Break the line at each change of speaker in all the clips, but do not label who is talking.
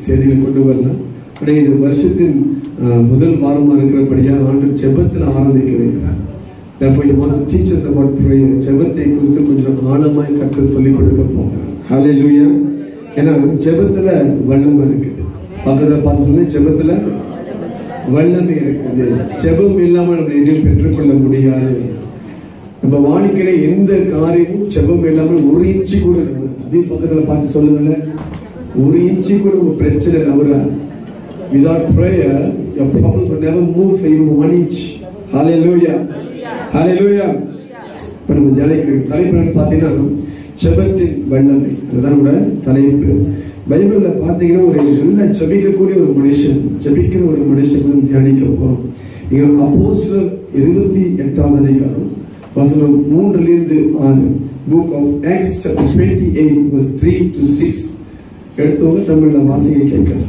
செய்திகளை கொண்டு வரலாம் ஆனால் இது வருஷத்தின் அஹ், முதல் வாரமாக இருக்கிறபடியாக ஆண்டு ஜெபத்தில் ஆரம்பிக்க வைக்கிறார் Therefore, he wants to teach us about prayer. ஜெபத்தை குறித்து கொஞ்சம் ஆழமாய் கற்று சொல்லிக் கொடுக்க போகிறார் Hallelujah. ஏன்னா ஜெபத்துல வல்லமை இருக்குது பக்கத்துல பார்த்து சொல்லி ஜெபத்துல வல்லமை இருக்குது ஜெபம் இல்லாமல் நம்ம எதையும் பெற்றுக்கொள்ள முடியாது நம்ம வாழ்க்கையில எந்த காரியமும் ஜெபம் இல்லாமல் ஒரு இன்ச்சு கூட நகராது. அதையும் பக்கத்துல பார்த்து சொல்லுங்களேன் ஒரு இன்ச்சு கூட உங்க பிரச்சனை நவராது without prayer your problems will never move for even one inch hallelujah hallelujah இப்ப நம்ம தியானிக்கிற தலைப்பு என்னன்னு பார்த்தீங்கன்னா ஜெபத்தின் வல்லமை அதுதான் நம்மளோட தலைப்பு பைபிள்ல பார்த்தீங்கன்னா ஒரு நல்ல ஜெபிக்கக்கூடிய ஒரு மனுஷன் ஜெபிக்கிற ஒரு மனுஷன் நம்ம தியானிக்க போறோம் இங்க அப்போஸ்தலர் இருபத்தி எட்டாவது அதிகாரம் வசனம் மூன்றிலிருந்து ஆறு book of Acts chapter twenty eight verse three to six எடுத்தவங்க தமிழ்ல வாசிக்க கேட்கலாம்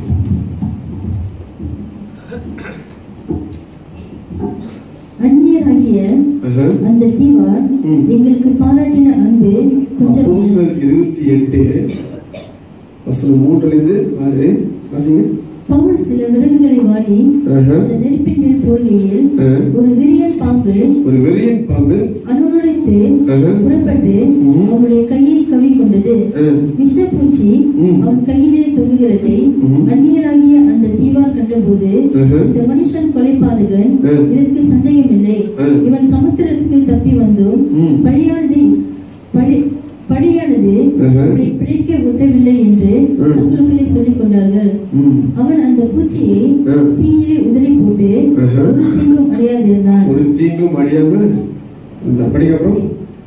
அந்நியராகிய
ஆஹா.
அந்த தீவார்
ம்.
எங்களுக்கு பாராட்டின அன்பு கொஞ்சம்
அப்போஸ்தலர் இருபத்தி எட்டு வசனம் மூன்றிலிருந்து ஆறு வாசிங்க
பவுல் சில விறகுகளை வாரி
ஆஹா.
அந்த நெருப்பின் மேல் போடுகையில்
ஆ.
ஒரு விரியன் பாம்பு
ஒரு வெறியன் பாம்பு
அனுரடைத்து
ஆஹா.
புறப்பட்டு
ம்.
அவனுடைய கையை கவி கொண்டது
ஆ.
விஷப்பூச்சி
ம்.
அவன் கையிலே தொங்குகிறதை
ம்.
அந்நியராகிய அந்த தீவார் கண்டபோது
ஆஹா.
இந்த மனுஷன் கொலைபாதகன்
ஆ.
இதற்கு சந்தேகமில்லை
ஆ.
இவன் சமுத்திரத்துக்கு தப்பி வந்தும்
ம்.
பழியானது பழி பழியானது
ஆஹா.
அவனை பிழைக்க விட்டவில்லை என்று
ஆ.
தங்களுக்குள்ளே சொல்லிக் கொண்டார்கள்
ம்.
அவன் அந்த பூச்சியை
ஆ.
தீயிலே உதறி போட்டு
ஆஹா.
ஒரு தீங்கும் அடையாதிருந்தான்
ஒரு தீங்கும் அழியாம இந்த படிக்கப்புறம்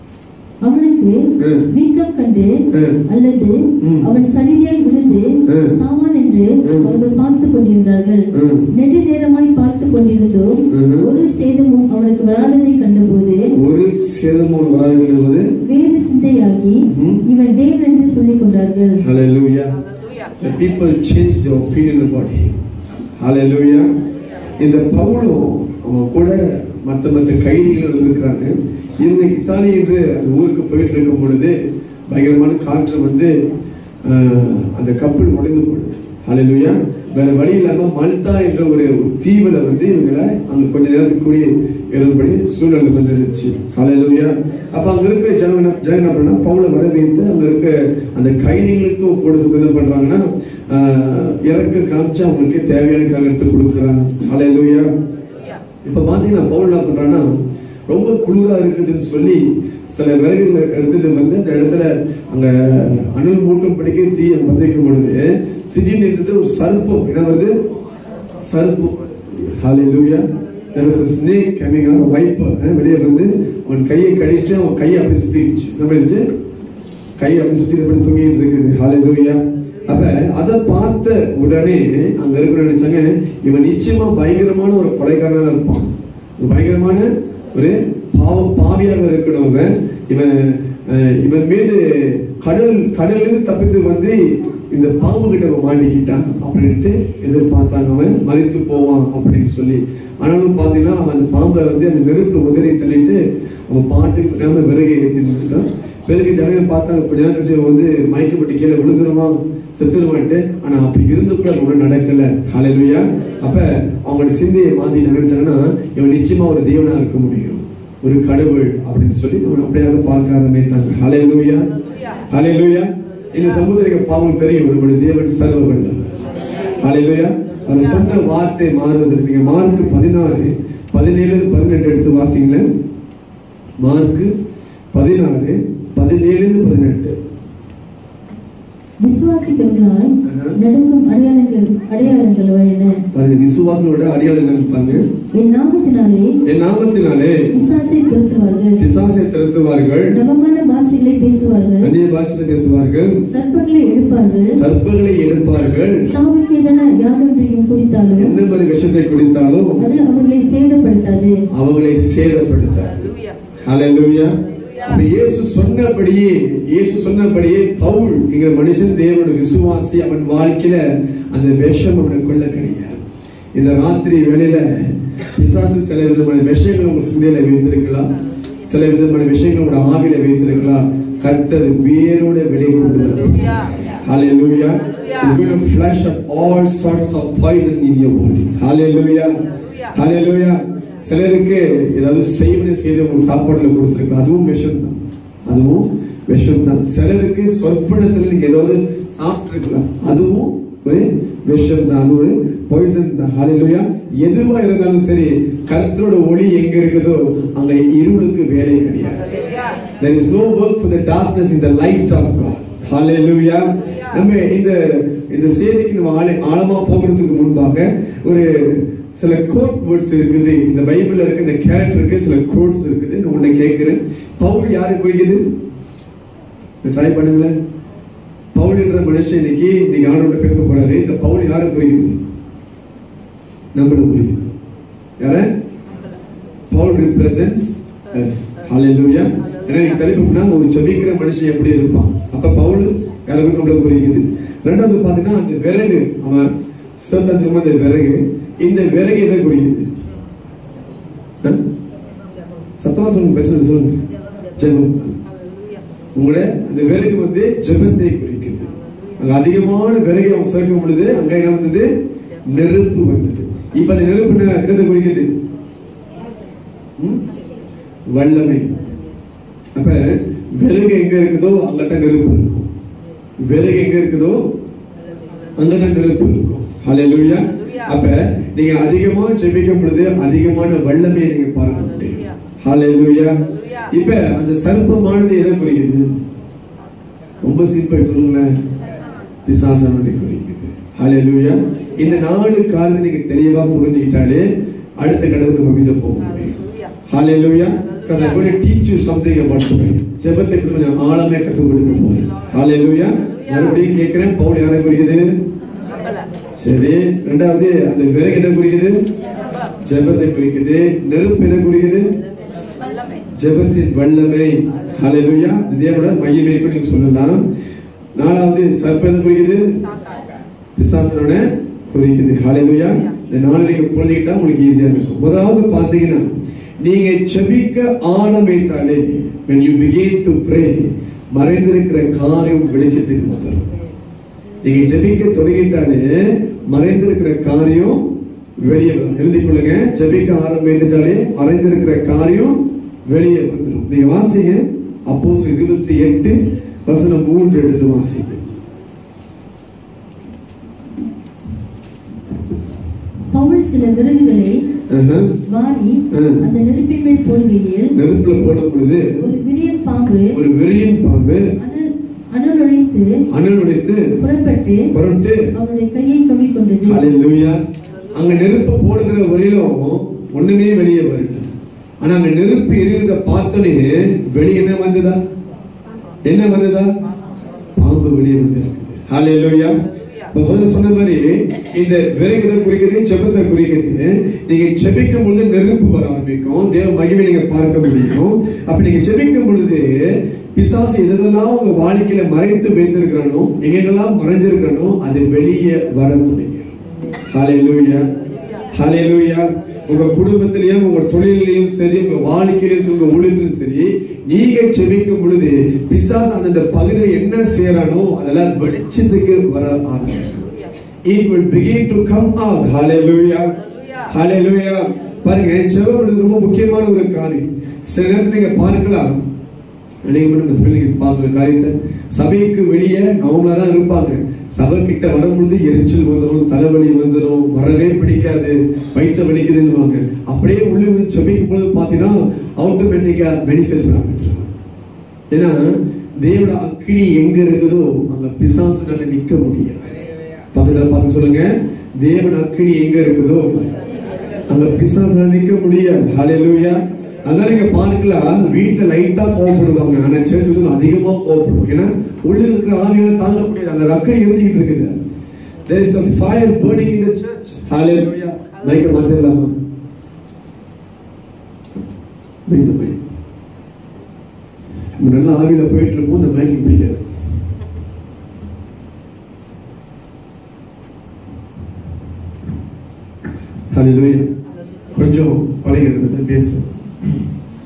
அவனுக்கு
ஆ.
வீக்கம் கண்டு
ஆ.
அல்லது
ம்.
அவன் சடிதியாய் விழுந்து
ஆ.
சாவான் என்று
ம்.
அவர்கள் பார்த்துக் கொண்டிருந்தார்கள்
ம்.
நெடு நேரமாய் பார்த்துக் கொண்டிருந்தோம்
ம்ஹும்.
ஒரு சேதமும் அவனுக்கு வராததை கண்டபோது
ஒரு சேதமும் வராது
வேறு சிந்தையாகி
ம்ஹும்.
இவன் தேவன் என்று சொல்லிக் கொண்டார்கள்
Hallelujah. The people changed their opinion about him. Hallelujah. இந்த பவுலும் அவன் கூட மற்ற மற்ற கைதிகள் இருக்கிறாங்க இவங்க இத்தாலி என்று அந்த ஊருக்கு போயிட்டு இருக்கும் பொழுது பயங்கரமான காற்று வந்து ஆஹ், அந்த கப்பல் உடைந்து போடுது ஹalleluya வேற வழி இல்லாம மல்தா என்ற ஒரு தீவுல வந்து இவங்களை அங்க கொஞ்ச நேரத்துக்கு கூடி எழும்படி சூழ்நிலை வந்துருச்சு ஹalleluya அப்ப அங்க இருக்கிற ஜனங்க ஜனங்க என்ன பண்ணா பவுலை வரவேற்று அங்க இருக்க அந்த கைதிகளுக்கும் கூட சேர்ந்து என்ன பண்றாங்கன்னா ஆஹ், இறக்க காமிச்சு அவங்களுக்கு தேவையான காரியம் எடுத்து கொடுக்குறாங்க ஹalleluya இப்ப பாத்தீங்கன்னா பவுல் என்ன பண்றான்னா ரொம்ப குளிரா இருக்குதுன்னு சொல்லி சில விறகுகளை எடுத்துட்டு வந்து அந்த இடத்துல அங்க அனல் மூட்டம் படிக்க தீ பத்த வைக்கும் பொழுது திடீர்னு இருந்தது ஒரு சர்ப்பம் என்ன வருது சர்ப்பம் ஹalleluya there was a snake coming out a viper அஹ், வெளியே வந்து அவன் கையை கடிச்சு அவன் கையை அப்படி சுத்திடுச்சு என்ன பண்ணிடுச்சு கை அப்படி சுத்தி இப்படி தூங்கிட்டு இருக்குது ஹalleluya அப்ப அதை பார்த்த உடனே அங்க இருக்கிற நினைச்சாங்க இவன் நிச்சயமா பயங்கரமான ஒரு கொலைக்காரனா இருப்பான் ஒரு பயங்கரமான ஒரு பாவ பாவியாக இருக்கணும் இவன் அஹ், இவன் மீது கடல் கடல்ல இருந்து தப்பித்து வந்து இந்த பாம்பு கிட்ட அவன் மாட்டிக்கிட்டான் அப்படின்ட்டு எதிர்பார்த்தாங்க அவன் மறித்து போவான் அப்படின்னு சொல்லி ஆனாலும் பாத்தீங்கன்னா அவன் அந்த பாம்பை வந்து அந்த நெருப்பு உதறி தள்ளிட்டு அவன் பாட்டுக்கு விடாம விறகை ஏற்றி நின்றுட்டான் பிறகு ஜனங்க பார்த்தாங்க கொஞ்ச நேரம் கழிச்சு இவன் வந்து மயக்கப்பட்டு கீழே விழுந்துருவான் செத்துருவான்ட்டு ஆனா அப்படி இருந்து கூட அது ஒன்றும் நடக்கல ஹalleluya அப்ப அவங்களோட சிந்தையை மாத்தி நினைச்சாங்கன்னா இவன் நிச்சயமா ஒரு தேவனா இருக்க முடியும் ஒரு கடவுள் அப்படின்னு சொல்லி அவன் அப்படியாக பார்க்க ஆரம்பித்தாங்க ஹalleluya ஹalleluya இந்த சமுதிரிக்க பாவம் தெரியும் நம்முடைய தேவன் சர்வ வல்லவர் ஹalleluya அவர் சொன்ன வார்த்தை மாறுவதற்கு நீங்க மார்க் பதினாறு பதினேழு பதினெட்டு எடுத்து வாசிங்களேன் மார்க் பதினாறு பதினேழு பதினெட்டு
விசுவாசிக்கிறவர்களால்
ஆஹா.
நடக்கும் அடையாளங்கள் அடையாளங்கள் என்ன
பாருங்க விசுவாசனோட அடியாளம் நினைப்பாங்க
என் நாமத்தினாலே
என் நாமத்தினாலே
பிசாசை துரத்துவார்கள்
பிசாசை திரட்டுவார்கள்
நவமான பாஷைகளை பேசுவார்கள்
அந்நிய பாஷையில் பேசுவார்கள்
சர்ப்பங்களை எடுப்பார்கள்
சர்ப்பங்களை எடுப்பார்கள்
சாவுக்கு எதன யாதொன்றையும் குடித்தாலும்
எந்த மாதிரி விஷத்தை குடித்தாலும்
அது அவர்களை சேதப்படுத்தாது
அவங்களை சேதப்படுத்தார் ஹalleluya அப்ப இயேசு சொன்னபடியே இயேசு சொன்னபடியே பவுல் என்கிற மனுஷன் தேவனோட விசுவாசி அவன் வாழ்க்கையில அந்த விஷம் அவனை கொள்ள கிடையாது இந்த ராத்திரி வேளையில பிசாசு சில விதமான விஷயங்கள் உங்க சிந்தையில வைத்திருக்கலாம் சில விதமான விஷயங்கள் உங்களோட ஆவியில வைத்திருக்கலாம் கர்த்தர் வேரோட விலை கொண்டு வரும் ஹalleluya He's going to flush out all sorts of poison in your body. Hallelujah. Hallelujah. சிலருக்கு ஏதாவது செய்வனை செய்து உங்களுக்கு சாப்பாடுல கொடுத்துருக்கு அதுவும் விஷம் தான் அதுவும் விஷம் தான் சிலருக்கு சொற்பனத்துல நீங்க ஏதாவது சாப்பிட்டுருக்கலாம் அதுவும் ஒரு விஷம் தான் அது ஒரு பாய்சன் தான் ஹalleluya எதுவா இருந்தாலும் சரி கர்த்தரோட ஒளி எங்க இருக்குதோ அங்க இருளுக்கு வேலை கிடையாது there is no work for the darkness in the light of god hallelujah நம்ம இந்த இந்த செய்திக்கு நம்ம ஆழ- ஆழமா போகிறதுக்கு முன்பாக ஒரு சில கோட் வேர்ட்ஸ் இருக்குது இந்த பைபிள்ல இருக்க இந்த கேரக்டருக்கு சில கோட்ஸ் இருக்குது நான் உன்னை கேட்கிறேன் பவுல் யாரை குறிக்குது ட்ரை பண்ணுங்களேன் பவுல் என்ற மனுஷன் இன்னைக்கு நீங்க யாரோட பேச போறாரு இந்த பவுல் யாரை குறிக்குது நம்மள குறிக்குது யார பவுல் represents us ஹalleluya ஏன்னா நீங்க தலைப்புனா ஒரு ஜெபிக்கிற மனுஷன் எப்படி இருப்பான் அப்ப பவுல் யாருக்கு நம்மள குறிக்குது ரெண்டாவது பாத்தீங்கன்னா அந்த விறகு அவன் சிறந்ததுமா அந்த விறகு இந்த விறகு எதை குறிக்குது ஆ? சத்தமா சொல்லுங்க பேசுங்க சொல்லுங்க ஜெபம் உங்களோட அந்த விறகு வந்து ஜெபத்தை குறிக்குது அங்க அதிகமான விறகு அவன் சேர்க்கும் பொழுது அங்க என்ன வந்தது நெருப்பு வந்தது இப்ப அந்த நெருப்பு என்ன- என்னத்தை குறிக்குது ம்? வல்லமை அப்ப விறகு எங்க இருக்குதோ அங்கதான் நெருப்பு இருக்கும் விறகு எங்க இருக்குதோ அங்கதான் நெருப்பு இருக்கும் ஹalleluya அப்ப நீங்க அதிகமா ஜெபிக்கும் பொழுது அதிகமான வல்லமையை நீங்க பார்க்க முடியும் ஹalleluya இப்ப அந்த சர்ப்பமானது எதை குறிக்குது ரொம்ப சிம்பிள் சொல்லுங்களேன் பிசாசனத்தை குறிக்குது ஹalleluya இந்த நாலு காரணம் நீங்க தெளிவா புரிஞ்சுக்கிட்டாலே அடுத்த கடவுளுக்கு நம்ம வீச போக முடியும் ஹalleluya because i'm going to teach you something about prayer ஜெபத்தை பத்தி கொஞ்சம் ஆழமே கற்றுக் கொடுக்க போறேன் ஹalleluya மறுபடியும் கேட்கிறேன் பவுல் யாரை குறிக்குது சரி ரெண்டாவது அந்த விறகு எதை குறிக்குது ஜெபத்தை குறிக்குது நெருப்பு எதை குறிக்குது ஜெபத்தின் வல்லமை ஹalleluya இது தேவனோட மையமே கூட நீங்க சொல்லலாம் நாலாவது சர்ப்பம் எதை குறிக்குது பிசாசனோட குறிக்குது ஹalleluya இந்த நாலு நீங்க புரிஞ்சுக்கிட்டா உங்களுக்கு ஈஸியா இருக்கும் முதலாவது பாத்தீங்கன்னா நீங்க செபிக்க ஆரம்பித்தாலே when you begin to pray மறைந்திருக்கிற காரியம் வெளிச்சத்துக்கு வந்துடும் நீங்க ஜெபிக்க தொடங்கிட்டாலே மறைந்திருக்கிற காரியம் வெளியே வரும் எழுதி கொள்ளுங்க ஜெபிக்க ஆரம்பித்துட்டாலே மறைந்திருக்கிற காரியம் வெளியே வந்துடும் நீங்க வாசிங்க அப்போஸ் இருபத்தி எட்டு வசனம் மூன்று எடுத்து வாசிங்க
பவுல் சில விறகுகளை
ஆஹா.
வாரி
ம்.
அந்த நெருப்பின் மேல் போடுகையில்
நெருப்புல போடும் பொழுது
ஒரு விரியன் பாம்பு
ஒரு விரியன் பாம்பு
அனல் அனல் உடைத்து
அனல் உடைத்து
புறப்பட்டு
புரண்டு
அவனுடைய கையை கவ்விக்கொண்டது
ஹalleluya அங்க நெருப்பு போடுகிற வரையிலும் ஒண்ணுமே வெளியே வரல ஆனா அங்க நெருப்பு எரியுறத பார்த்தோன்னே வெளியே என்ன வந்ததா என்ன வந்ததா பாம்பு வெளியே வந்திருக்கு ஹalleluya இப்ப முதல்ல சொன்ன மாதிரி இந்த விறகுதை குறிக்கிறது ஜெபத்தை குறிக்கிறது நீங்க ஜெபிக்கும் பொழுது நெருப்பு வர ஆரம்பிக்கும் தேவ மகிமை நீங்க பார்க்க முடியும் அப்ப நீங்க ஜெபிக்கும் பொழுது பிசாசு எதெல்லாம் உங்க வாழ்க்கையில மறைத்து வைத்திருக்கிறானோ எங்கெங்கெல்லாம் மறைஞ்சிருக்கணும் அது வெளியே வர துணிங்க ஹalleluya ஹalleluya உங்க குடும்பத்திலையும் உங்க தொழிலையும் சரி உங்க வாழ்க்கையிலும் சரி, உங்க ஊழியத்திலும் சரி நீங்க செபிக்கும் பொழுது பிசாசு அந்த பகுதியில் என்ன செய்யறானோ அதெல்லாம் வெளிச்சத்துக்கு வர ஆரம்பிக்கும் it will begin to come out hallelujah hallelujah பாருங்க ஜெபம் என்பது ரொம்ப முக்கியமான ஒரு காரியம் சில நேரத்துல நீங்க பார்க்கலாம் அநேகமாக நம்ம சபையில பார்க்குற காரியத்தை சபைக்கு வெளியே நார்மலா தான் இருப்பாங்க சபை கிட்ட வரும்பொழுது எரிச்சல் வந்துடும் தலைவலி வந்துடும் வரவே பிடிக்காது வயிற்று வலிக்குதுன்னுவாங்க அப்படியே உள்ள வந்து சபைக்கும் பொழுது பார்த்தீங்கன்னா ஆட்டோமேட்டிக்கா பெனிஃபிட்ஸ் ஆரம்பிச்சிருவாங்க ஏன்னா தேவட அக்கினி எங்க இருக்குதோ அங்க பிசாசுனால நிக்க முடியாது பக்கத்துல பார்த்து சொல்லுங்க தேவட அக்கினி எங்க இருக்குதோ அங்க பிசாசுனால நிக்க முடியாது ஹalleluya அதான் நீங்க பார்க்கலாம் வீட்டுல லைட்டா கோவப்படுவாங்க ஆனா சர்ச் வந்து அதிகமா கோவப்படுவோம் ஏன்னா உள்ள இருக்கிற ஆவியால தாங்க முடியாது அந்த அக்கறை எரிஞ்சிட்டு இருக்குது there is a fire burning in the church hallelujah மைக்க மாத்திரலாமா மைக்க மை நம்ம நல்ல ஆவியில போயிட்டு இருக்கோம் இந்த மைக்கு பிடிக்காது ஹalleluya கொஞ்சம் குறைகிறது பேசு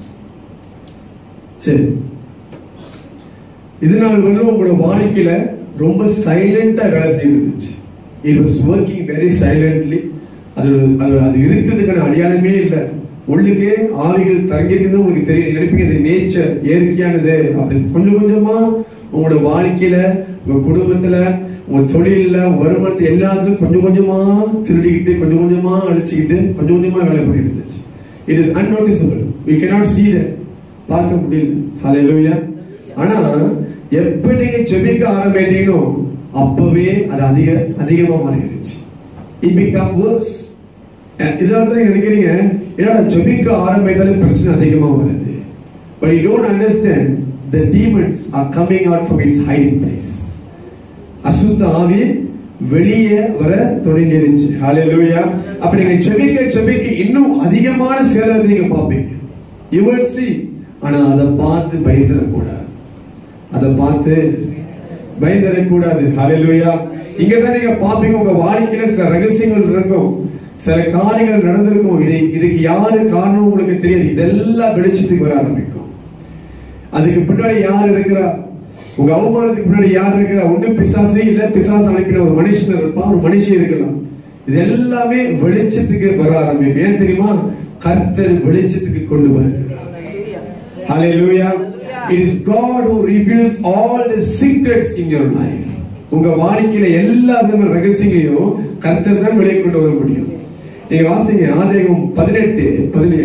இது நாள் வரலும் உங்களோட வாழ்க்கையில ரொம்ப சைலண்டா வேலை செய்து இருந்துச்சு it was working very silently அது அது அது இருக்கிறதுக்கான அடையாளமே இல்லை உள்ளுக்கே ஆவிகள் தங்கியிருக்கிறது உங்களுக்கு தெரியும் நினைப்பீங்க இது நேச்சர் இயற்கையானது அப்படி கொஞ்சம் கொஞ்சமா உங்களோட வாழ்க்கையில உங்க குடும்பத்துல உங்க தொழில்ல வருமானத்தை எல்லாத்துக்கும் கொஞ்சம் கொஞ்சமா திருடிக்கிட்டு கொஞ்சம் கொஞ்சமா அழிச்சுக்கிட்டு கொஞ்சம் கொஞ்சமா வேலை பண்ணிட்டு இருந்துச்சு it is unnoticeable we cannot see that பார்க்க முடியுது ஹalleluya ஆனா எப்ப நீங்க ஜெபிக்க ஆரம்பித்தீங்களோ அப்பவே அது அதிக அதிகமா மாறிடுச்சு it become worse இதனால தான் நினைக்கிறீங்க என்னடா ஜெபிக்க ஆரம்பித்தாலே பிரச்சனை அதிகமா வருது but you don't understand the demons are coming out from its hiding place அசுத்த ஆவி வெளியே வர தொடங்கிருச்சு ஹalleluya அப்ப நீங்க ஜெபிக்க ஜெபிக்க இன்னும் அதிகமான சேரத்தை நீங்க பாப்பீங்க you will see ஆனா அதை பார்த்து பயந்துடக்கூடாது அதை பார்த்து பயந்துடக்கூடாது ஹalleluya இங்க தான் நீங்க பாப்பீங்க உங்க வாழ்க்கையில சில ரகசியங்கள் இருக்கும் சில காரியங்கள் நடந்திருக்கும் இது இதுக்கு யாரு காரணம் உங்களுக்கு தெரியாது இதெல்லாம் வெளிச்சத்துக்கு வர ஆரம்பிக்கும் அதுக்கு பின்னாடி யார் இருக்கிறா உங்க அவமானத்துக்கு பின்னாடி யார் இருக்கிறா ஒண்ணு பிசாசே இல்ல பிசாசு அனுப்பின ஒரு மனுஷன் இருப்பான் ஒரு மனுஷன் இருக்கலாம் இது எல்லாமே வெளிச்சத்துக்கு வர ஆரம்பிக்கும் ஏன் தெரியுமா கர்த்தர் வெளிச்சத்துக்கு கொண்டு வருகிறார் Hallelujah. It is God who reveals all the secrets in your life. உங்க வாழ்க்கையில எல்லா விதமான ரகசியங்களையும் கர்த்தர் தான் வெளியே கொண்டு வர முடியும் நீங்க வாசிங்க ஆதிகம் பதினெட்டு பதினேழு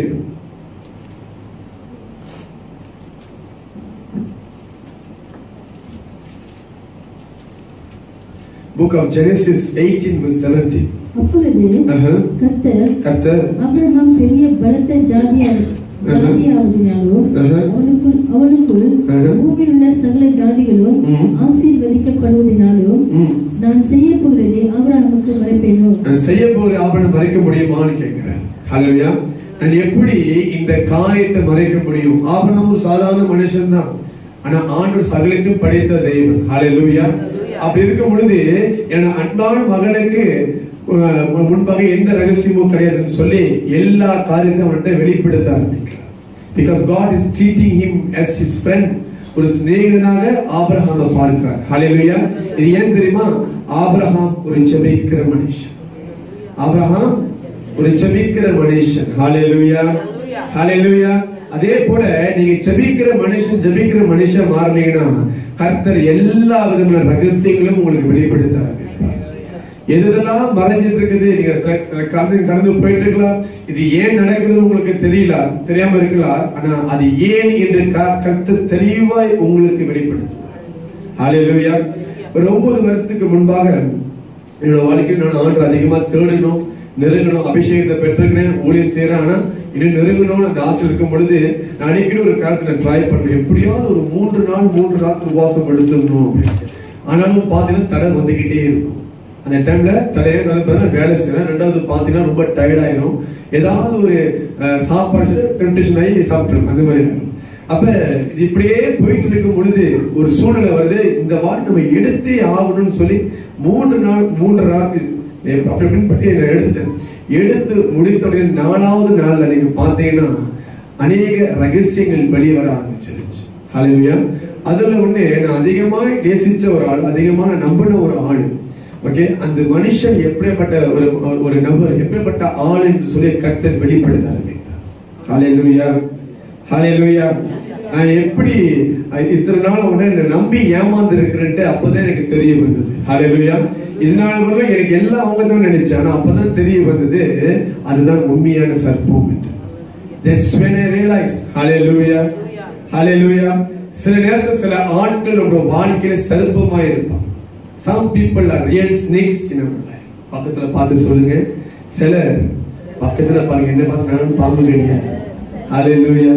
Book of Genesis 18 verse 17.
அப்பொழுது
Uh-huh.
கர்த்தர்
கர்த்தர்
அபிரகாம் பெரிய பலத்த ஜாதியா ஜாதியாவதினாலோ
Uh-huh.
அவனுக்குள் அவனுக்குள்
Uh-huh.
பூமியில் உள்ள சகல ஜாதிகளும்
Mm.
ஆசீர்வதிக்கப்படுவதினாலோ
ம்.
நான் செய்ய போகிறதை ஆபிரகாமுக்கு மறைப்பேனோ
நான் செய்ய போகிற ஆபரணம் மறைக்க முடியுமான்னு கேட்கிறேன் ஹalleluya நான் எப்படி இந்த காரியத்தை மறைக்க முடியும் ஆபரணம் ஒரு சாதாரண மனுஷன் தான் ஆனா ஆண்டவர் சகலத்தையும் படைத்த தெய்வம் ஹalleluya அப்படி இருக்கும் பொழுது என் அன்பான மகனுக்கு அஹ், முன்பாக எந்த ரகசியமும் கிடையாதுன்னு சொல்லி எல்லா காரியத்தையும் அவன்கிட்ட வெளிப்படுத்த ஆரம்பிக்கிறார் because God is treating him as his friend ஒரு சிநேகிதனாக ஆபிரகாமை பார்க்கிறார் ஹalleluya இது ஏன் தெரியுமா ஆபிரகாம் ஒரு ஜெபிக்கிற மனுஷன் ஆபிரகாம் ஒரு ஜெபிக்கிற மனுஷன் ஹalleluya ஹalleluya அதே போல நீங்க ஜெபிக்கிற மனுஷன் ஜெபிக்கிற மனுஷன் மாறினீங்கன்னா கர்த்தர் எல்லா விதமான ரகசியங்களும் உங்களுக்கு வெளிப்படுத்த ஆரம்பிப்பார் எதெல்லாம் மறைஞ்சிட்டு இருக்குது நீங்க சில- சில காலத்துக்கு கடந்து போயிட்டு இருக்கலாம் இது ஏன் நடக்குதுன்னு உங்களுக்கு தெரியல தெரியாம இருக்கலாம் ஆனா அது ஏன் என்று க- கர்த்தர் தெளிவாய் உங்களுக்கு வெளிப்படுத்துவார் ஹalleluya ஒரு ஒன்பது வருஷத்துக்கு முன்பாக என்னோட வாழ்க்கையில் நான் ஆண்டு அதிகமா தேடணும் நெருங்கணும் அபிஷேகத்தை பெற்றிருக்கிறேன் ஊழியம் செய்யறேன் ஆனா இன்னும் நெருங்கணும்னு அந்த ஆசை இருக்கும் பொழுது நான் அடிக்கடி ஒரு காலத்துல ட்ரை பண்ணுவேன் எப்படியாவது ஒரு மூன்று நாள் மூன்று ராத்திரி உபவாசம் எடுத்துடணும் அப்படின்னு ஆனாலும் பாத்தீங்கன்னா தடை வந்துகிட்டே இருக்கும் அந்த டைம்ல தலையே தலை வேலை செய்யறேன் ரெண்டாவது பாத்தீங்கன்னா ரொம்ப டயர்ட் ஆயிரும் ஏதாவது ஒரு அஹ், சாப்பாடு டெம்டேஷன் ஆகி சாப்பிட்டுரும் அந்த மாதிரி ஆயிரும். அப்ப இது இப்படியே போயிட்டு இருக்கும் பொழுது ஒரு சூழ்நிலை வருது இந்த வாரம் நம்ம எடுத்தே ஆகணும்னு சொல்லி மூன்று நாள் மூன்று ராத்திரி எ- அப்படி இப்படின்னு பண்ணி நான் எடுத்துட்டேன் எடுத்து முடித்தோடைய நாலாவது நாள்ல நீங்க பார்த்தீங்கன்னா அநேக ரகசியங்கள் வெளியே வர ஆரம்பிச்சிருச்சு ஹalleluya அதுல ஒண்ணு நான் அதிகமா நேசிச்ச ஒரு ஆள் அதிகமா நான் நம்பின ஒரு ஆள் ஓகே அந்த மனுஷன் எப்படிப்பட்ட ஒரு ஒரு நபர் எப்படிப்பட்ட ஆள் என்று சொல்லி கர்த்தர் வெளிப்படுத்த ஆரம்பித்தார் ஹalleluya ஹalleluya நான் எப்படி அஹ், இத்தனை நாள் அவனை என்னை நம்பி ஏமாந்து இருக்கிறேன்ட்டு அப்பதான் எனக்கு தெரிய வந்தது ஹalleluya இதனால கூட எனக்கு எல்லாம் அவங்க தான் நினைச்சேன் ஆனா அப்பதான் தெரிய வந்தது அதுதான் உண்மையான சர்ப்பம் என்று That's when I realized. Hallelujah. Hallelujah. சில நேரத்தில் சில ஆட்கள் நம்ம வாழ்க்கையில சர்ப்பமா இருப்பான் some people are real snakes in our life பக்கத்துல பார்த்து சொல்லுங்க சிலர் பக்கத்துல பாருங்க என்ன பார்த்து நான் பாம்பு கிடையாது Hallelujah.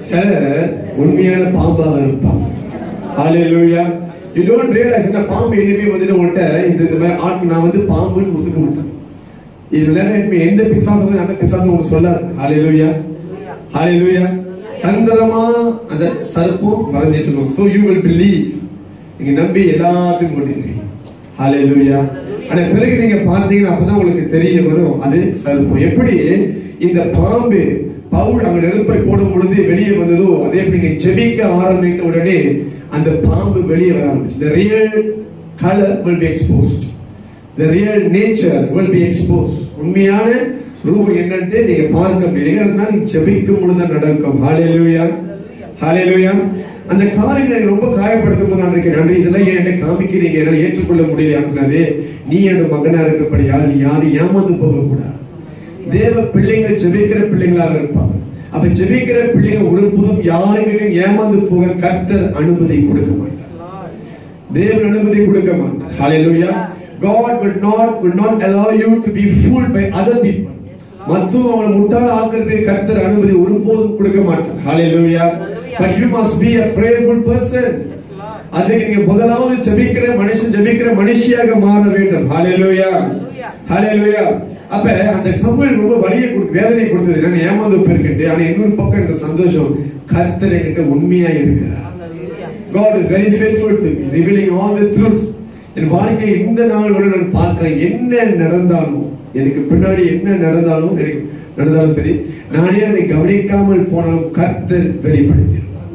சிலர் உண்மையான பாம்பாக இருப்பாங்க Hallelujah. You don't realize என்ன பாம்பு இனிமே வந்துட்டு உங்கள்கிட்ட இந்த இந்த மாதிரி ஆட்கள் நான் வந்து பாம்புன்னு ஒத்துக்க மாட்டேன் இது நேரம் எந்த பிசாசம் அந்த பிசாசம் உங்களுக்கு சொல்லாது ஹalleluya ஹalleluya தந்திரமா அந்த சர்ப்பம் மறைஞ்சிட்டு இருக்கும் so you will believe நீங்க நம்பி எல்லாத்தையும் கொண்டிருக்கீங்க ஹalleluya ஆனா பிறகு நீங்க பார்த்தீங்கன்னா அப்பதான் உங்களுக்கு தெரிய வரும் அது சர்ப்பம் எப்படி இந்த பாம்பு பவுல் அங்க நெருப்பை போடும் பொழுது வெளியே வந்ததோ அதே எப்படி நீங்க ஜெபிக்க ஆரம்பித்த உடனே அந்த பாம்பு வெளியே வர ஆரம்பிச்சு the real color will be exposed the real nature will be exposed உண்மையான ரூபம் என்னன்னு நீங்க பார்க்க முடியும் ஏன்னா நீங்க ஜெபிக்கும் பொழுது தான் நடக்கும் ஹalleluya ஹalleluya அந்த காரியங்களை எனக்கு ரொம்ப காயப்படுத்தும் போது நான் இருக்கேன் நன்றி இதெல்லாம் ஏன் என்ன காமிக்கிறீங்க என்னால ஏற்றுக்கொள்ள முடியல அப்படின்னாவே நீ என்னோட மகனா இருக்கிறபடியா நீ யாரும் ஏமாந்து போக கூடாது தேவ பிள்ளைங்க ஜெபிக்கிற பிள்ளைங்களாக இருப்பாங்க அப்ப ஜெபிக்கிற பிள்ளைங்க ஒருபோதும் யாருக்கிட்டையும் ஏமாந்து போக கர்த்தர் அனுமதி கொடுக்க மாட்டார் தேவன் அனுமதி கொடுக்க மாட்டார் ஹalleluya God will not will not allow you to be fooled by other people மற்றவங்க அவங்களை முட்டாள் ஆக்குறதுக்கு கர்த்தர் அனுமதி ஒருபோதும் கொடுக்க மாட்டார் ஹalleluya but you must be a prayerful person அதுக்கு நீங்க முதலாவது ஜெபிக்கிற மனுஷன் ஜெபிக்கிற மனுஷியாக மாற வேண்டும் ஹalleluya ஹalleluya அப்ப அந்த சமூகம் ரொம்ப வலியை கொடுத்து வேதனை கொடுத்தது நான் ஏமாந்து போயிருக்கிட்டு ஆனா இன்னொரு பக்கம் எனக்கு சந்தோஷம் கர்த்தர் என்கிட்ட உண்மையா இருக்கிறார் God is very faithful to me, revealing all the truths. என் வாழ்க்கையில் இந்த நாள் வரை நான் பார்க்கிறேன் என்ன நடந்தாலும் எனக்கு பின்னாடி என்ன நடந்தாலும் எனக்கு நடந்தாலும் சரி நானே அதை கவனிக்காமல் போனாலும் கர்த்தர் வெளிப்படுத்திடுவார்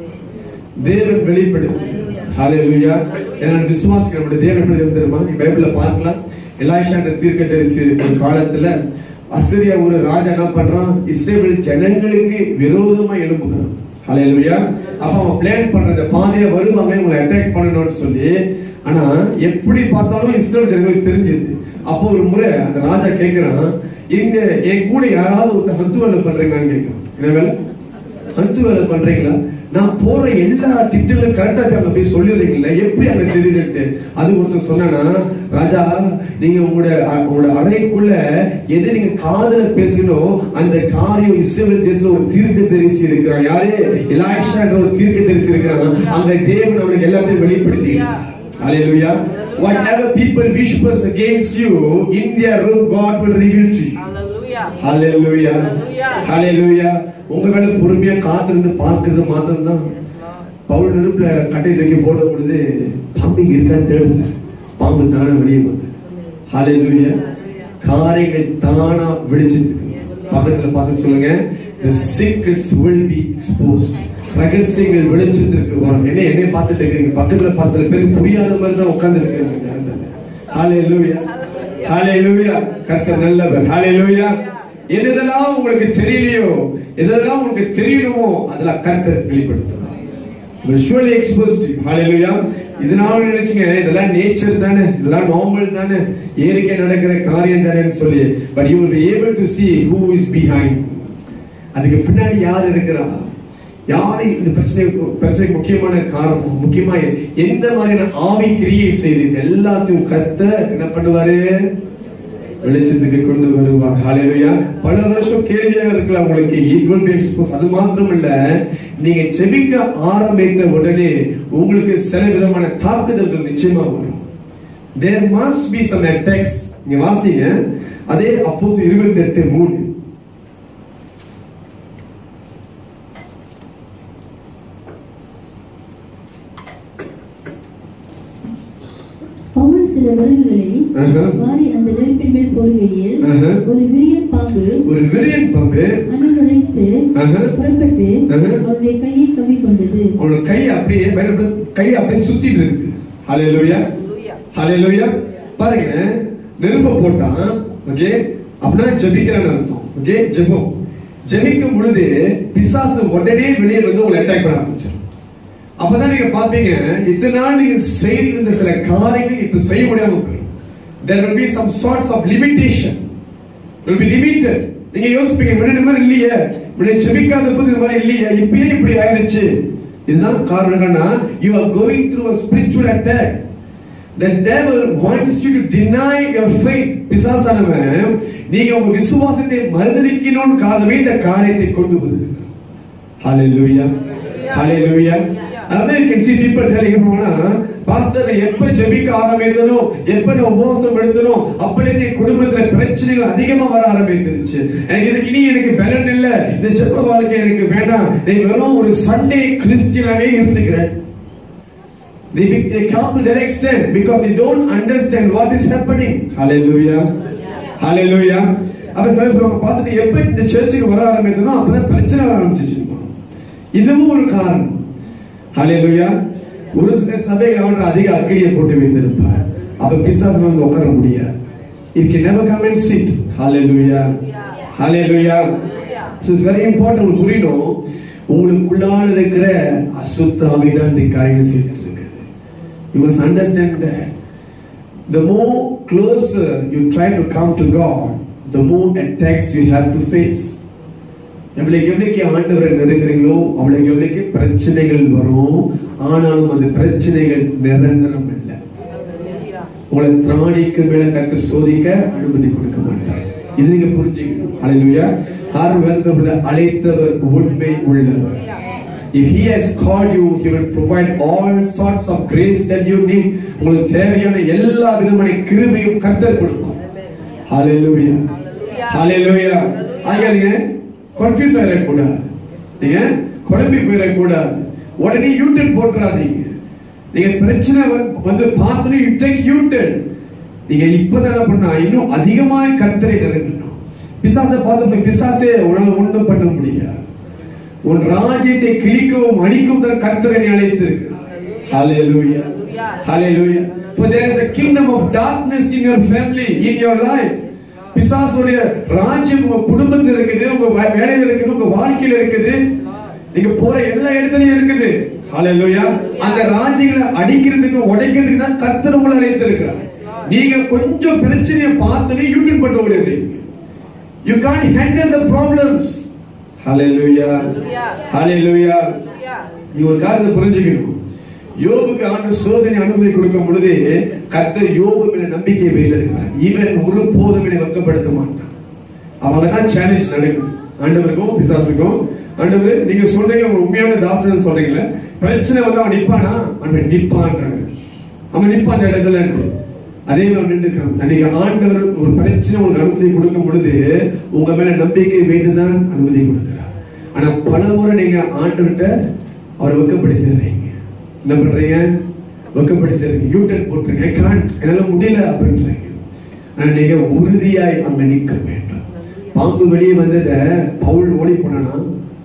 தேவன் வெளிப்படுத்தி ஹalleluya ஏன்னா விசுவாசிக்கிற நம்முடைய தேவன் எப்படி தெரியுமா நீ பைபிள்ல பார்க்கலாம் எலாஷா என்ற தீர்க்கதரிசி ஒரு காலத்துல அசிரியா ஒரு ராஜா என்ன பண்றான் இஸ்ரேல் ஜனங்களுக்கு விரோதமா எழும்புகிறான் ஹalleluya அப்ப அவன் பிளான் பண்ற இந்த பாதைய வருவாங்க உங்களை அட்டாக் பண்ணணும்னு சொல்லி ஆனா எப்படி பார்த்தாலும் இஸ்ரேல் ஜனங்களுக்கு தெரிஞ்சது அப்போ ஒரு முறை அந்த ராஜா கேக்குறான் இங்க என் கூட யாராவது ஒரு ஹத்து வேலை பண்றீங்களான்னு கேட்கிறான் என்ன வேலை ஹத்து வேலை பண்றீங்களா நான் போற எல்லா திட்டங்களும் கரெக்டா அங்க போய் சொல்லிடுறீங்களா எப்படி அங்க தெரியுதுன்ட்டு அது ஒருத்தர் சொன்னா ராஜா நீங்க உங்களோட அ- உங்களோட அறைக்குள்ள எது நீங்க காதுல பேசணும் அந்த காரியம் இஸ்ரேல் தேசத்துல ஒரு தீர்க்க தரிசி இருக்கிறான் யாரு எலாயிஷா என்ற ஒரு தீர்க்க தரிசி இருக்கிறான் அங்க தேவன் அவனுக்கு எல்லாத்தையும் வெளிப்படுத்தி Hallelujah. Whatever people whispers against you in their room, God will reveal to you.
Hallelujah.
Hallelujah.
Hallelujah.
Hallelujah. உங்க மேல பொறுமையா காத்திருந்து பார்க்கிறது மாத்திரம் தான் பவுல் நெருப்புல கட்டை தூக்கி போடும் பொழுது பாம்பு இங்க இருக்கான்னு தேடுல பாம்பு தானா வெளியே வந்தது Hallelujah. காரியங்கள் தானா விழிச்சது பக்கத்துல பார்த்து சொல்லுங்க the secrets will be exposed ரகசியங்கள் வெளிச்சத்திற்கு வரும் என்ன என்னைய பார்த்துட்டு இருக்கீங்க பக்கத்துல பார்த்து சில பேருக்கு புரியாத மாதிரி தான் உட்கார்ந்து இருக்காங்க ஹalleluya ஹalleluya கர்த்தர் நல்லவர் ஹalleluya எதெல்லாம் உங்களுக்கு தெரியலையோ எதெல்லாம் உங்களுக்கு தெரியணுமோ அதெல்லாம் கர்த்தர் வெளிப்படுத்துவார் விஷுவலி எக்ஸ்போஸ்ட் ஹalleluya இதனால நினைச்சுங்க இதெல்லாம் நேச்சர் தானே இதெல்லாம் நார்மல் தானே இயற்கை நடக்கிற காரியம் தானேன்னு சொல்லி but you will be able to see who is behind அதுக்கு பின்னாடி யார் இருக்கிறா யாரு இந்த பிரச்சனை பிரச்சனைக்கு முக்கியமான காரணம் முக்கியமா எந்த மாதிரியான ஆவி கிரியை செய்து இது எல்லாத்தையும் கத்த என்ன பண்ணுவாரு வெளிச்சத்துக்கு கொண்டு வருவார் ஹalleluya பல வருஷம் கேள்வியாக இருக்கலாம் உங்களுக்கு it will be exposed அது மாத்திரம் இல்ல நீங்க ஜெபிக்க ஆரம்பித்த உடனே உங்களுக்கு சில விதமான தாக்குதல்கள் நிச்சயமா வரும் there must be some attacks நீங்க வாசிங்க அதே அப்போஸ் இருபத்தி எட்டு மூணு
பவுல் சில விறகுகளை
ஆஹா.
வாரி அந்த நெருப்பின் மேல் போடுகையில்
ஆஹா.
ஒரு விரியன் பாம்பு
ஒரு விரியன் பம்பு
அணில் நுழைத்து
ஆஹா.
புறப்பட்டு
ஆஹா.
அவருடைய கையை கவி கொண்டது
அவனோட கை அப்படியே மேல அப்படியே கை அப்படியே சுத்திட்டு இருக்குது ஹalleluya
Hallelujah.
ஹalleluya பாருங்க நெருப்ப போட்டான் ஓகே அப்படின்னா ஜெபிக்கிறான்னு அர்த்தம் ஓகே ஜெபம் ஜெபிக்கும் பொழுது பிசாசு உடனே வெளியே வந்து உங்களை அட்டாக் பண்ண ஆரம்பிச்சிடும் அப்பதான் நீங்க பாப்பீங்க இத்தனை நாள் நீங்க செய்திருந்த சில காரியங்கள் இப்ப செய்ய முடியாம போயிடும் there will be some sorts of limitation will be limited நீங்க யோசிப்பீங்க முன்னாடி இந்த மாதிரி இல்லையே முன்னாடி ஜெபிக்காத போது இந்த மாதிரி இல்லையே இப்பயே இப்படி ஆயிருச்சு இதுதான் காரணம் என்னன்னா you are going through a spiritual attack the devil wants you to deny your faith பிசாசானவன் நீங்க உங்க விசுவாசத்தை மறுதலிக்கணும்காகவே இந்த காரியத்தை கொண்டு வருகிறார் Hallelujah. Hallelujah. அதாவது you can see people telling you pastor எப்ப ஜெபிக்க ஆரம்பித்தனோ எப்ப நான் உபவாசம் எடுத்தனோ அப்பலேருந்து என் குடும்பத்துல பிரச்சனைகள் அதிகமா வர ஆரம்பிச்சிருச்சு எனக்கு இது இனி எனக்கு பலன் இல்ல இந்த ஜெப வாழ்க்கை எனக்கு வேண்டாம் நீ வெறும் ஒரு சண்டே கிறிஸ்டியனாவே இருந்துக்கிறேன் They, be- they come to that extent because they don't understand what is happening. Hallelujah. Hallelujah. அப்ப சில சொல்லுவாங்க பாஸ்டர் எப்ப இந்த சர்ச்சுக்கு வர ஆரம்பித்தனோ அப்பதான் பிரச்சனை வர ஆரம்பிச்சிச்சு இதுவும் ஒரு காரணம் ஹalleluya ஒரு சில சபைகள் அவர்கள் அதிக அக்கடியை போட்டு வைத்திருப்பார் அப்ப பிசாசு வந்து உட்கார முடியாது it can never come and sit hallelujah hallelujah so it's very important உங்களுக்கு புரியணும் உங்களுக்குள்ளால இருக்கிற அசுத்த ஆவிதான் இந்த காரியங்களை செய்துட்டு இருக்குது you must understand that the more closer you try to come to God the more attacks you have to face எவ்வளவுக்கு எவ்வளவுக்கு ஆண்டவரை நெருங்குறீங்களோ அவ்வளவுக்கு எவ்வளவுக்கு பிரச்சனைகள் வரும் ஆனாலும் அந்த பிரச்சனைகள் நிரந்தரம் இல்லை உங்களை திராணிக்கு மேல கத்தர் சோதிக்க அனுமதி கொடுக்க மாட்டார் இது நீங்க புரிஞ்சுக்கணும் அலையிலுயா காரணம் வேதத்துல அழைத்தவர் உண்மை உள்ளவர் If he has called you, he will provide all sorts of grace that you need. உங்களுக்கு தேவையான எல்லா விதமான கிருபையும் கர்த்தர் கொடுப்பார். Hallelujah. Hallelujah. ஆகையால நீங்க கன்ஃபியூஸ் ஆயிடக்கூடாது நீங்க குழம்பி போயிடக்கூடாது உடனே யூட்டன் போட்டுறாதீங்க நீங்க பிரச்சனை வந்து- வந்து பார்த்து யூ டேக் யூட்டன் நீங்க இப்பதான் என்ன பண்ணா இன்னும் அதிகமாக கர்த்தரை நெருங்கணும் பிசாசை பார்த்து பிசாசே உன்னால ஒண்ணும் பண்ண முடியாது உன் ராஜ்யத்தை கிழிக்கவும் அழிக்கும் தன் கர்த்தரை நீ அழைத்திருக்கிறார் ஹalleluya hallelujah but there is a kingdom of darkness in your family in your life பிசாசுடைய ராஜ்யம் உங்க குடும்பத்தில் இருக்குது உங்க வே- வேலையில இருக்குது உங்க வாழ்க்கையில இருக்குது நீங்க போற எல்லா இடத்துலயும் இருக்குது ஹalleluya அந்த ராஜ்யங்களை அடிக்கிறதுக்கு உடைக்கிறதுக்கு தான் கர்த்தர் உங்களை அழைத்திருக்கிறார் நீங்க கொஞ்சம் பிரச்சனையை பார்த்துட்டு யூடியூப் பண்ண ஓடுறீங்க You can't handle the problems. Hallelujah. Hallelujah. நீ ஒரு காரியத்தை புரிஞ்சுக்கணும் யோபுக்கு ஆண்டு சோதனை அனுமதி கொடுக்கும் பொழுது கர்த்தர் யோபு மேல நம்பிக்கை வைத்திருக்கிறார் இவன் ஒரு போதும் என்னை வெட்கப்படுத்த மாட்டான் அவங்க தான் சேலஞ்ச் நடக்குது ஆண்டவருக்கும் பிசாசுக்கும் ஆண்டவர் நீங்க சொல்றீங்க உங்க உண்மையான தாசன் சொல்றீங்களே பிரச்சனை வந்து அவன் நிப்பானா அவன் நிப்பான்றாங்க அவன் நிப்பான் அந்த இடத்துல அதே மாதிரி நின்றுக்கான் அன்னைக்கு ஆண்டவர் ஒரு பிரச்சனை உங்களுக்கு அனுமதி கொடுக்கும் பொழுது உங்க மேல நம்பிக்கை வைத்துதான் அனுமதி கொடுக்கிறார் ஆனா பல முறை நீங்க ஆண்டவர்கிட்ட அவரை வெக்கப்படுத்திடுறீங்க என்ன பண்றீங்க வெக்கப்படுத்திடுறீங்க யூட்டன் போட்டுறீங்க கான் என்னால முடியல அப்படின்றீங்க ஆனா நீங்க உறுதியாய் அங்க நிற்க வேண்டும் பாம்பு வெளியே வந்தத பவுல் ஓடி போனானா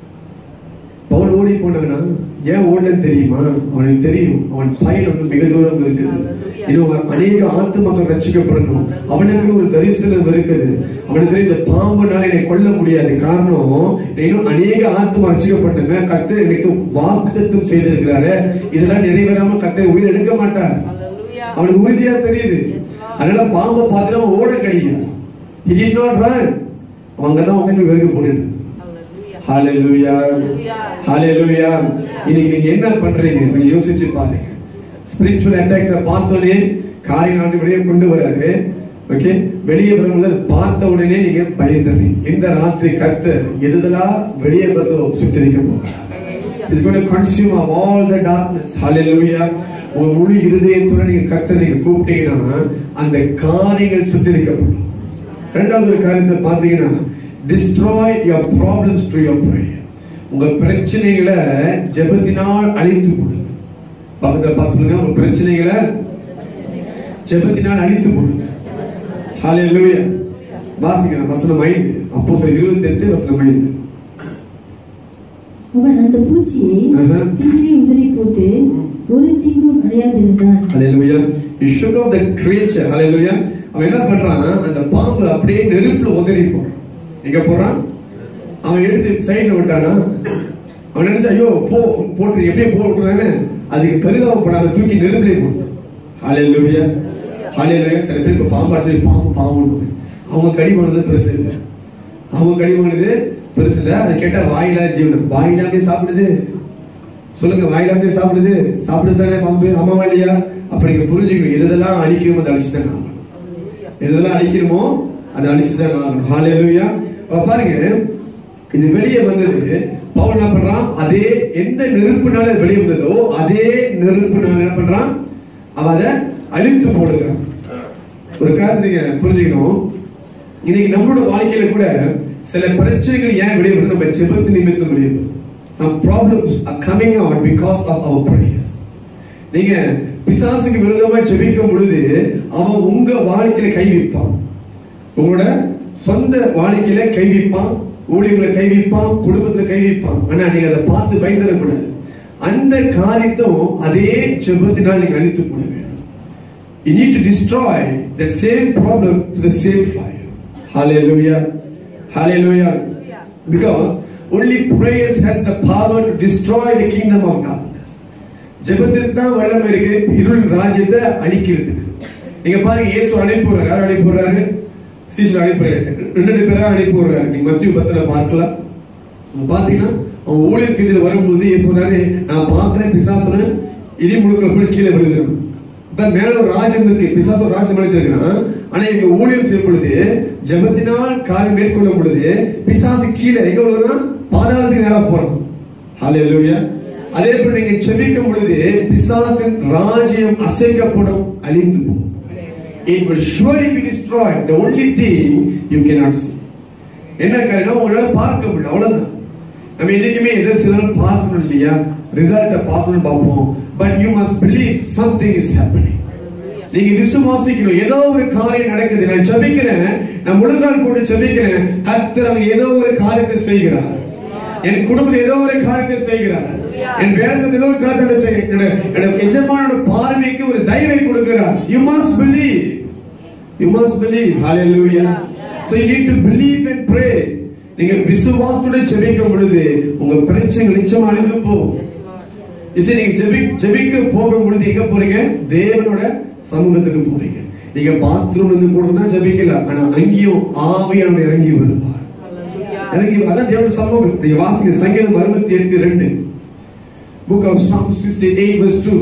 பவுல் ஓடி போனானா ஏன் ஓடலன்னு தெரியுமா அவனுக்கு தெரியும் அவன் பயன் வந்து மிக தூரம் இருக்குது இன்னும் அநேக ஆத்து மக்கள் ரட்சிக்கப்படணும் அவனுக்கு ஒரு தரிசனம் இருக்குது அவனுக்கு தெரியும் இந்த பாம்புனால என்னை கொல்ல முடியாது காரணம் நான் இன்னும் அநேக ஆத்மா ரட்சிக்கப்பட்டங்க கர்த்தர் எனக்கு வாக்குத்தத்தம் செய்திருக்கிறாரு இதெல்லாம் நிறைவேறாம கர்த்தர் உயிர் எடுக்க மாட்டார் அவனுக்கு உறுதியா தெரியுது அதனால பாம்பை பார்த்துட்டு அவன் ஓட கிடையாது he did not run அவன் அங்கதான் உட்காந்து வெறுக்க போட்டுட்டு ஹalleluya ஹalleluya இன்னைக்கு நீங்க என்ன பண்றீங்க கொஞ்சம் யோசிச்சு பாருங்க ஸ்பிரிச்சுவல் அட்டாக்ஸ பார்த்தோனே காரியம் நாட்டு வெளியே கொண்டு வராரு ஓகே வெளியே வரும்போது பார்த்த உடனே நீங்க பயந்துறீங்க இந்த ராத்திரி கர்த்தர் எதுதெல்லாம் வெளியே வருதோ சுட்டரிக்க போகிறார் It's going to consume of all the darkness. Hallelujah. உங்க முழு இருதயத்துடன் நீங்க கர்த்தரை நீங்க கூப்பிட்டீங்கன்னா அந்த காரியங்கள் சுத்திரிக்கப்படும் ரெண்டாவது ஒரு காரியத்தை பார்த்தீங்கன்னா destroy your problems through your prayer உங்க பிரச்சனைகளை ஜெபத்தினால் அழித்து கொடுங்க பக்கத்துல பார்த்து சொல்லுங்க உங்க பிரச்சனைகளை ஜெபத்தினால் அழித்து கொடுங்க ஹalleluya வாசிங்க வசனம் 5 அப்போஸ்தலர் 28 வசனம் 5
அவன் அந்த பூச்சியை
ஆஹா.
தீயிலே உதறி போட்டு ஒரு தீங்கும் அடையாதிருந்தான்
ஹalleluya you shook off the creature hallelujah அவன் என்ன பண்றான் அந்த பாம்பு அப்படியே நெருப்புல உதறி போறான் எங்க போறான் அவன் எடுத்து சைடுல விட்டானா அவன் நினைச்சா ஐயோ போ போட்டு எப்படியே போட்டுறாங்க அதுக்கு பெரிதாவப்படாத தூக்கி நெருப்புலே போட்டான் ஹalleluya ஹalleluya சில பேர் இப்ப பாம்பா சொல்லி பாம்பு பாம்பு அவங்க கடி பண்ணது பெருசு இல்லை அவங்க கடி பண்ணது பெருசு இல்லை அதை கேட்டா வாயிலா ஜீவனம் வாயிலாமே சாப்பிடுது சொல்லுங்க வாயிலாமே சாப்பிடுது சாப்பிடுது தானே பாம்பு ஆமாவா இல்லையா அப்ப நீங்க புரிஞ்சுக்கணும் எதெல்லாம் அழிக்கணுமோ அதை அழிச்சுதான் ஆகணும் எதெல்லாம் அழிக்கணுமோ அதை அழிச்சுதான் ஆகணும் ஹalleluya அப்ப பாருங்க இது வெளியே வந்தது பவுல் என்ன பண்றான் அதே எந்த நெருப்புனால இது வெளியே வந்ததோ அதே நெருப்புனால என்ன பண்றான் அவன் அதை அழித்து போடுகிறான் ஒரு காரணம் நீங்க புரிஞ்சுக்கணும் இன்னைக்கு நம்மளோட வாழ்க்கையில கூட சில பிரச்சனைகள் ஏன் வெளியே வருது நம்ம ஜெபத்து நிமித்தம் வெளியே வருது some problems are coming out because of our prayers நீங்க பிசாசுக்கு விரோதமா ஜெபிக்கும் பொழுது அவன் உங்க வாழ்க்கையில கை வைப்பான் உங்களோட சொந்த வாழ்க்கையில கை வைப்பான் ஊழியர்களை கை வைப்பான் குடும்பத்துல கை வைப்பான் ஆனா நீங்க அதை பார்த்து பயந்துடக்கூடாது அந்த காரியத்தும் அதே ஜெபத்தினால் நீங்க அழித்து போட வேண்டும் you need to destroy the same problem to the same fire. Hallelujah. Hallelujah. Because only prayers has the power to destroy the kingdom of darkness. ஜெபத்துக்கு தான் வல்லமை இருக்கு இருள் ராஜ்யத்தை அழிக்கிறதுக்கு நீங்க பாருங்க இயேசு அனுப்பி விடுறாரு யார் அனுப்பி விடுறாரு சீசன் அனுப்பி விடுறாரு. ரெண்டு ரெண்டு பேரா அனுப்பி விடுறாரு நீங்க மத்திய பத்துல பார்க்கலாம் அங்க பாத்தீங்கன்னா அவன் ஊழியர் செய்து வரும்போது இயேசு சொன்னாரு நான் பார்க்கிறேன் பிசாசுன இடி முழுக்கிற போல கீழே விழுதுறான் இப்ப மேல ஒரு ராஜ்யம் இருக்கு பிசாசு ஒரு ராஜ்யம் அடிச்சிருக்கான் ஆனா இங்க ஊழியம் செய்யும் பொழுது ஜெபத்தினால் காரியம் மேற்கொள்ளும் பொழுது பிசாசு கீழே எங்க விழுதுனா பாதாளத்துக்கு நேரா போறான் ஹalleluya அதே போல நீங்க செபிக்கும் பொழுது பிசாசின் ராஜ்யம் அசைக்கப்படும் அழிந்து போகும் it will surely be destroyed the only thing you cannot see என்ன காரணம் உங்களால பார்க்க முடியும் அவ்வளவுதான் நம்ம என்னைக்குமே எதை சிலர் பார்க்கணும் இல்லையா ரிசல்ட்டை பார்க்கணும் பார்ப்போம் but you must believe something is happening நீங்க விசுவாசிக்கணும் ஏதோ ஒரு காரியம் நடக்குது நான் ஜெபிக்கிறேன் நான் முழுநாள் போட்டு ஜெபிக்கிறேன் கர்த்தர் அங்க ஏதோ ஒரு காரியத்தை செய்கிறார் என் குடும்பத்தில் ஏதோ ஒரு காரியத்தை செய்கிறார் என் வேலையில் ஏதோ ஒரு காரியத்தை செய்கிறார் என்னோட என்னோட எஜமானோட பார்வைக்கு ஒரு தைரியம் கொடுக்கிறார் you must believe you must believe hallelujah so you need to believe and pray நீங்க விசுவாசத்தோட ஜெபிக்கும் பொழுது உங்க பிரச்சனை நிச்சயமா அழிந்து போகும் இசை நீங்க ஜெபி ஜெபிக்க போகும் பொழுது எங்க போறீங்க தேவனோட சமூகத்துக்கு போறீங்க நீங்க பாத்ரூம்ல இருந்து கூட ஜெபிக்கலாம் ஆனா அங்கேயும் ஆவியானவர் இறங்கி வருவார் இறங்கி அதான் தேவனோட சமூகம் நீங்க வாசிங்க சங்கீதம் அறுபத்தி எட்டு ரெண்டு book of Psalm sixty eight verse two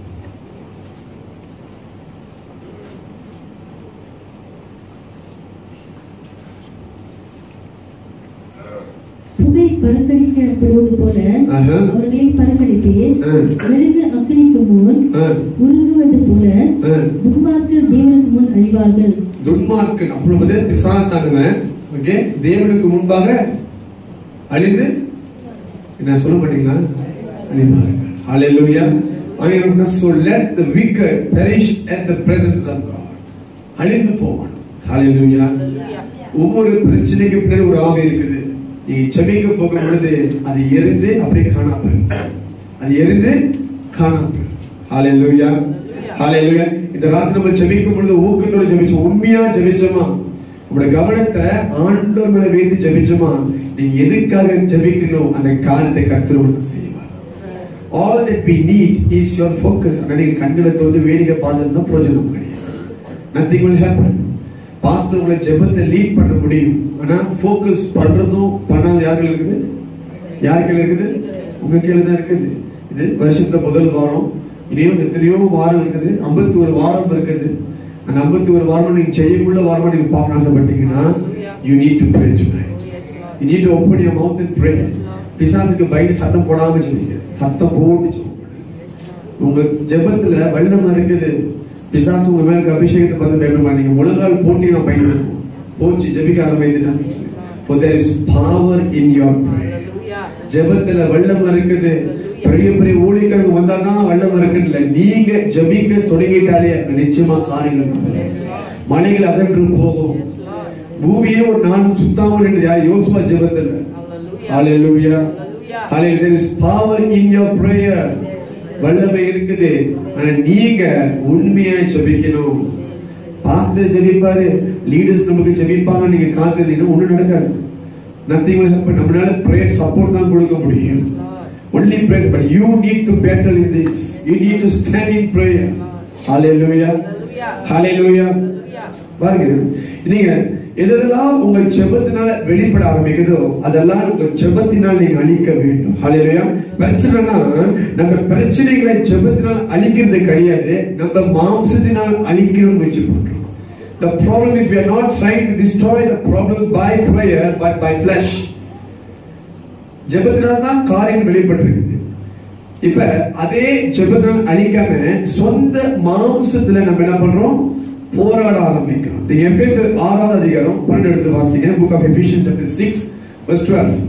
புகை பறக்கடிக்கப்படுவது போல
ஆஹா.
அவர்களை பறக்கடிப்பேன்
ஆ.
விறகு அக்கினிக்கு முன்
ஆ,
உருகுவது போல
ஆ.
துன்மார்க்கர் தேவனுக்கு முன் அழிவார்கள்
துன்மார்க்கன் அப்பொழுது பிசாசானவன் ஓகே தேவனுக்கு முன்பாக அழிந்து என்ன சொல்ல மாட்டீங்களா அழிவார்கள் ஹalleluya ஆங்கிலம் so let the wicked perish at the presence of God அழிந்து போவான் ஹalleluya ஒவ்வொரு பிரச்சனைக்கு பின்னாடி ஒரு ஆவி இருக்குது நீ செபிக்க போகும் பொழுது அது எரிந்து அப்படியே காணாம போயிடும். அது எரிந்து காணாம போயிடும். ஹalleluya ஹalleluya இந்த ராத்திரி நம்ம ஜெபிக்கும் பொழுது ஊக்கத்தோட ஜெபிச்சோம் உண்மையா ஜெபிச்சோமா உங்களுடைய கவனத்தை ஆண்டவர் மேல வைத்து ஜெபிச்சோமா நீங்க எதுக்காக ஜெபிக்கணும் அந்த காரியத்தை கர்த்தர் உங்களுக்கு செய்வார் all that we need is your focus ஆனா நீங்க கண்களை திறந்து வேடிக்கை பார்த்துருந்தா பிரயோஜனம் கிடையாது nothing will happen பாஸ்டர் உங்களை ஜெபத்தை லீட் பண்ண முடியும் ஆனா ஃபோக்கஸ் பண்றதும் பண்ணாத யாருக்கு இருக்குது யார் கையில இருக்குது உங்க கையில தான் இருக்குது இது வருஷத்துல முதல் வாரம் இனியும் எத்தனையோ வாரம் இருக்குது 51 ஒரு வாரம் இருக்குது அந்த 51 ஒரு வாரம் நீங்க செய்யக்குள்ள வாரம் நீங்க பார்க்க ஆசைப்பட்டீங்கன்னா you need to pray tonight you need to open your mouth and pray பிசாசுக்கு பயந்து சத்தம் போடாம சொல்லுங்க சத்தம் போட்டு சொல்லுங்க உங்க ஜெபத்துல வல்லமை இருக்குது பிசாசு உங்க மேல இருக்க அபிஷேகத்தை பார்த்து பயப்பட மாட்டீங்க முழங்கால் போட்டி நான் பயந்துருக்கோம் போச்சு ஜெபிக்க ஆரம்பித்துட்டேன் For there is power in your prayer. ஜெபத்துல வல்லம் இருக்குது பெரிய பெரிய ஊழியர்கள் வந்தாதான் வல்லம் இருக்குன்னு நீங்க ஜெபிக்க தொடங்கிட்டாலே அங்க நிச்சயமா காரியங்கள் நடக்கும். மலைகள் அகன்று போகும் பூமியே ஒரு நாள் சுத்தாமல் என்று யார் யோசுவா ஜெபத்துல ஹalleluya ஹalleluya there is power in your prayer வல்லமை இருக்குது ஆனா நீங்க உண்மையா ஜெபிக்கணும் பாஸ்டர் ஜெபிப்பாரு லீடர்ஸ் நமக்கு ஜெபிப்பாங்க நீங்க காத்திருந்தீங்கன்னா ஒண்ணும் நடக்காது நத்திங் will happen நம்மளால prayer support தான் கொடுக்க முடியும் only prayer but you need to battle in this you need to stand in prayer hallelujah hallelujah பாருங்க நீங்க எதெல்லாம் உங்க ஜெபத்தினால வெளிப்பட ஆரம்பிக்குதோ அதெல்லாம் உங்க ஜெபத்தினால் நீங்க அழிக்க வேண்டும் ஹalleluya பிரச்சனைனா நம்ம பிரச்சனைகளை ஜெபத்தினால் அழிக்கிறது கிடையாது நம்ம மாம்சத்தினால் அழிக்கணும்னு முயற்சி பண்றோம் The problem is we are not trying to destroy the problems by prayer but by flesh. ஜெபத்தினால் தான் காரியம் வெளிப்பட்டிருக்குது இப்ப அதே ஜெபத்தினால் அழிக்காம சொந்த மாம்சத்துல நம்ம என்ன பண்றோம் போராட ஆரம்பிக்கிறோம் நீங்க எபேசியர் ஆறாவது அதிகாரம் பன்னெண்டு எடுத்து வாசிங்க book of Ephesian chapter 6 verse 12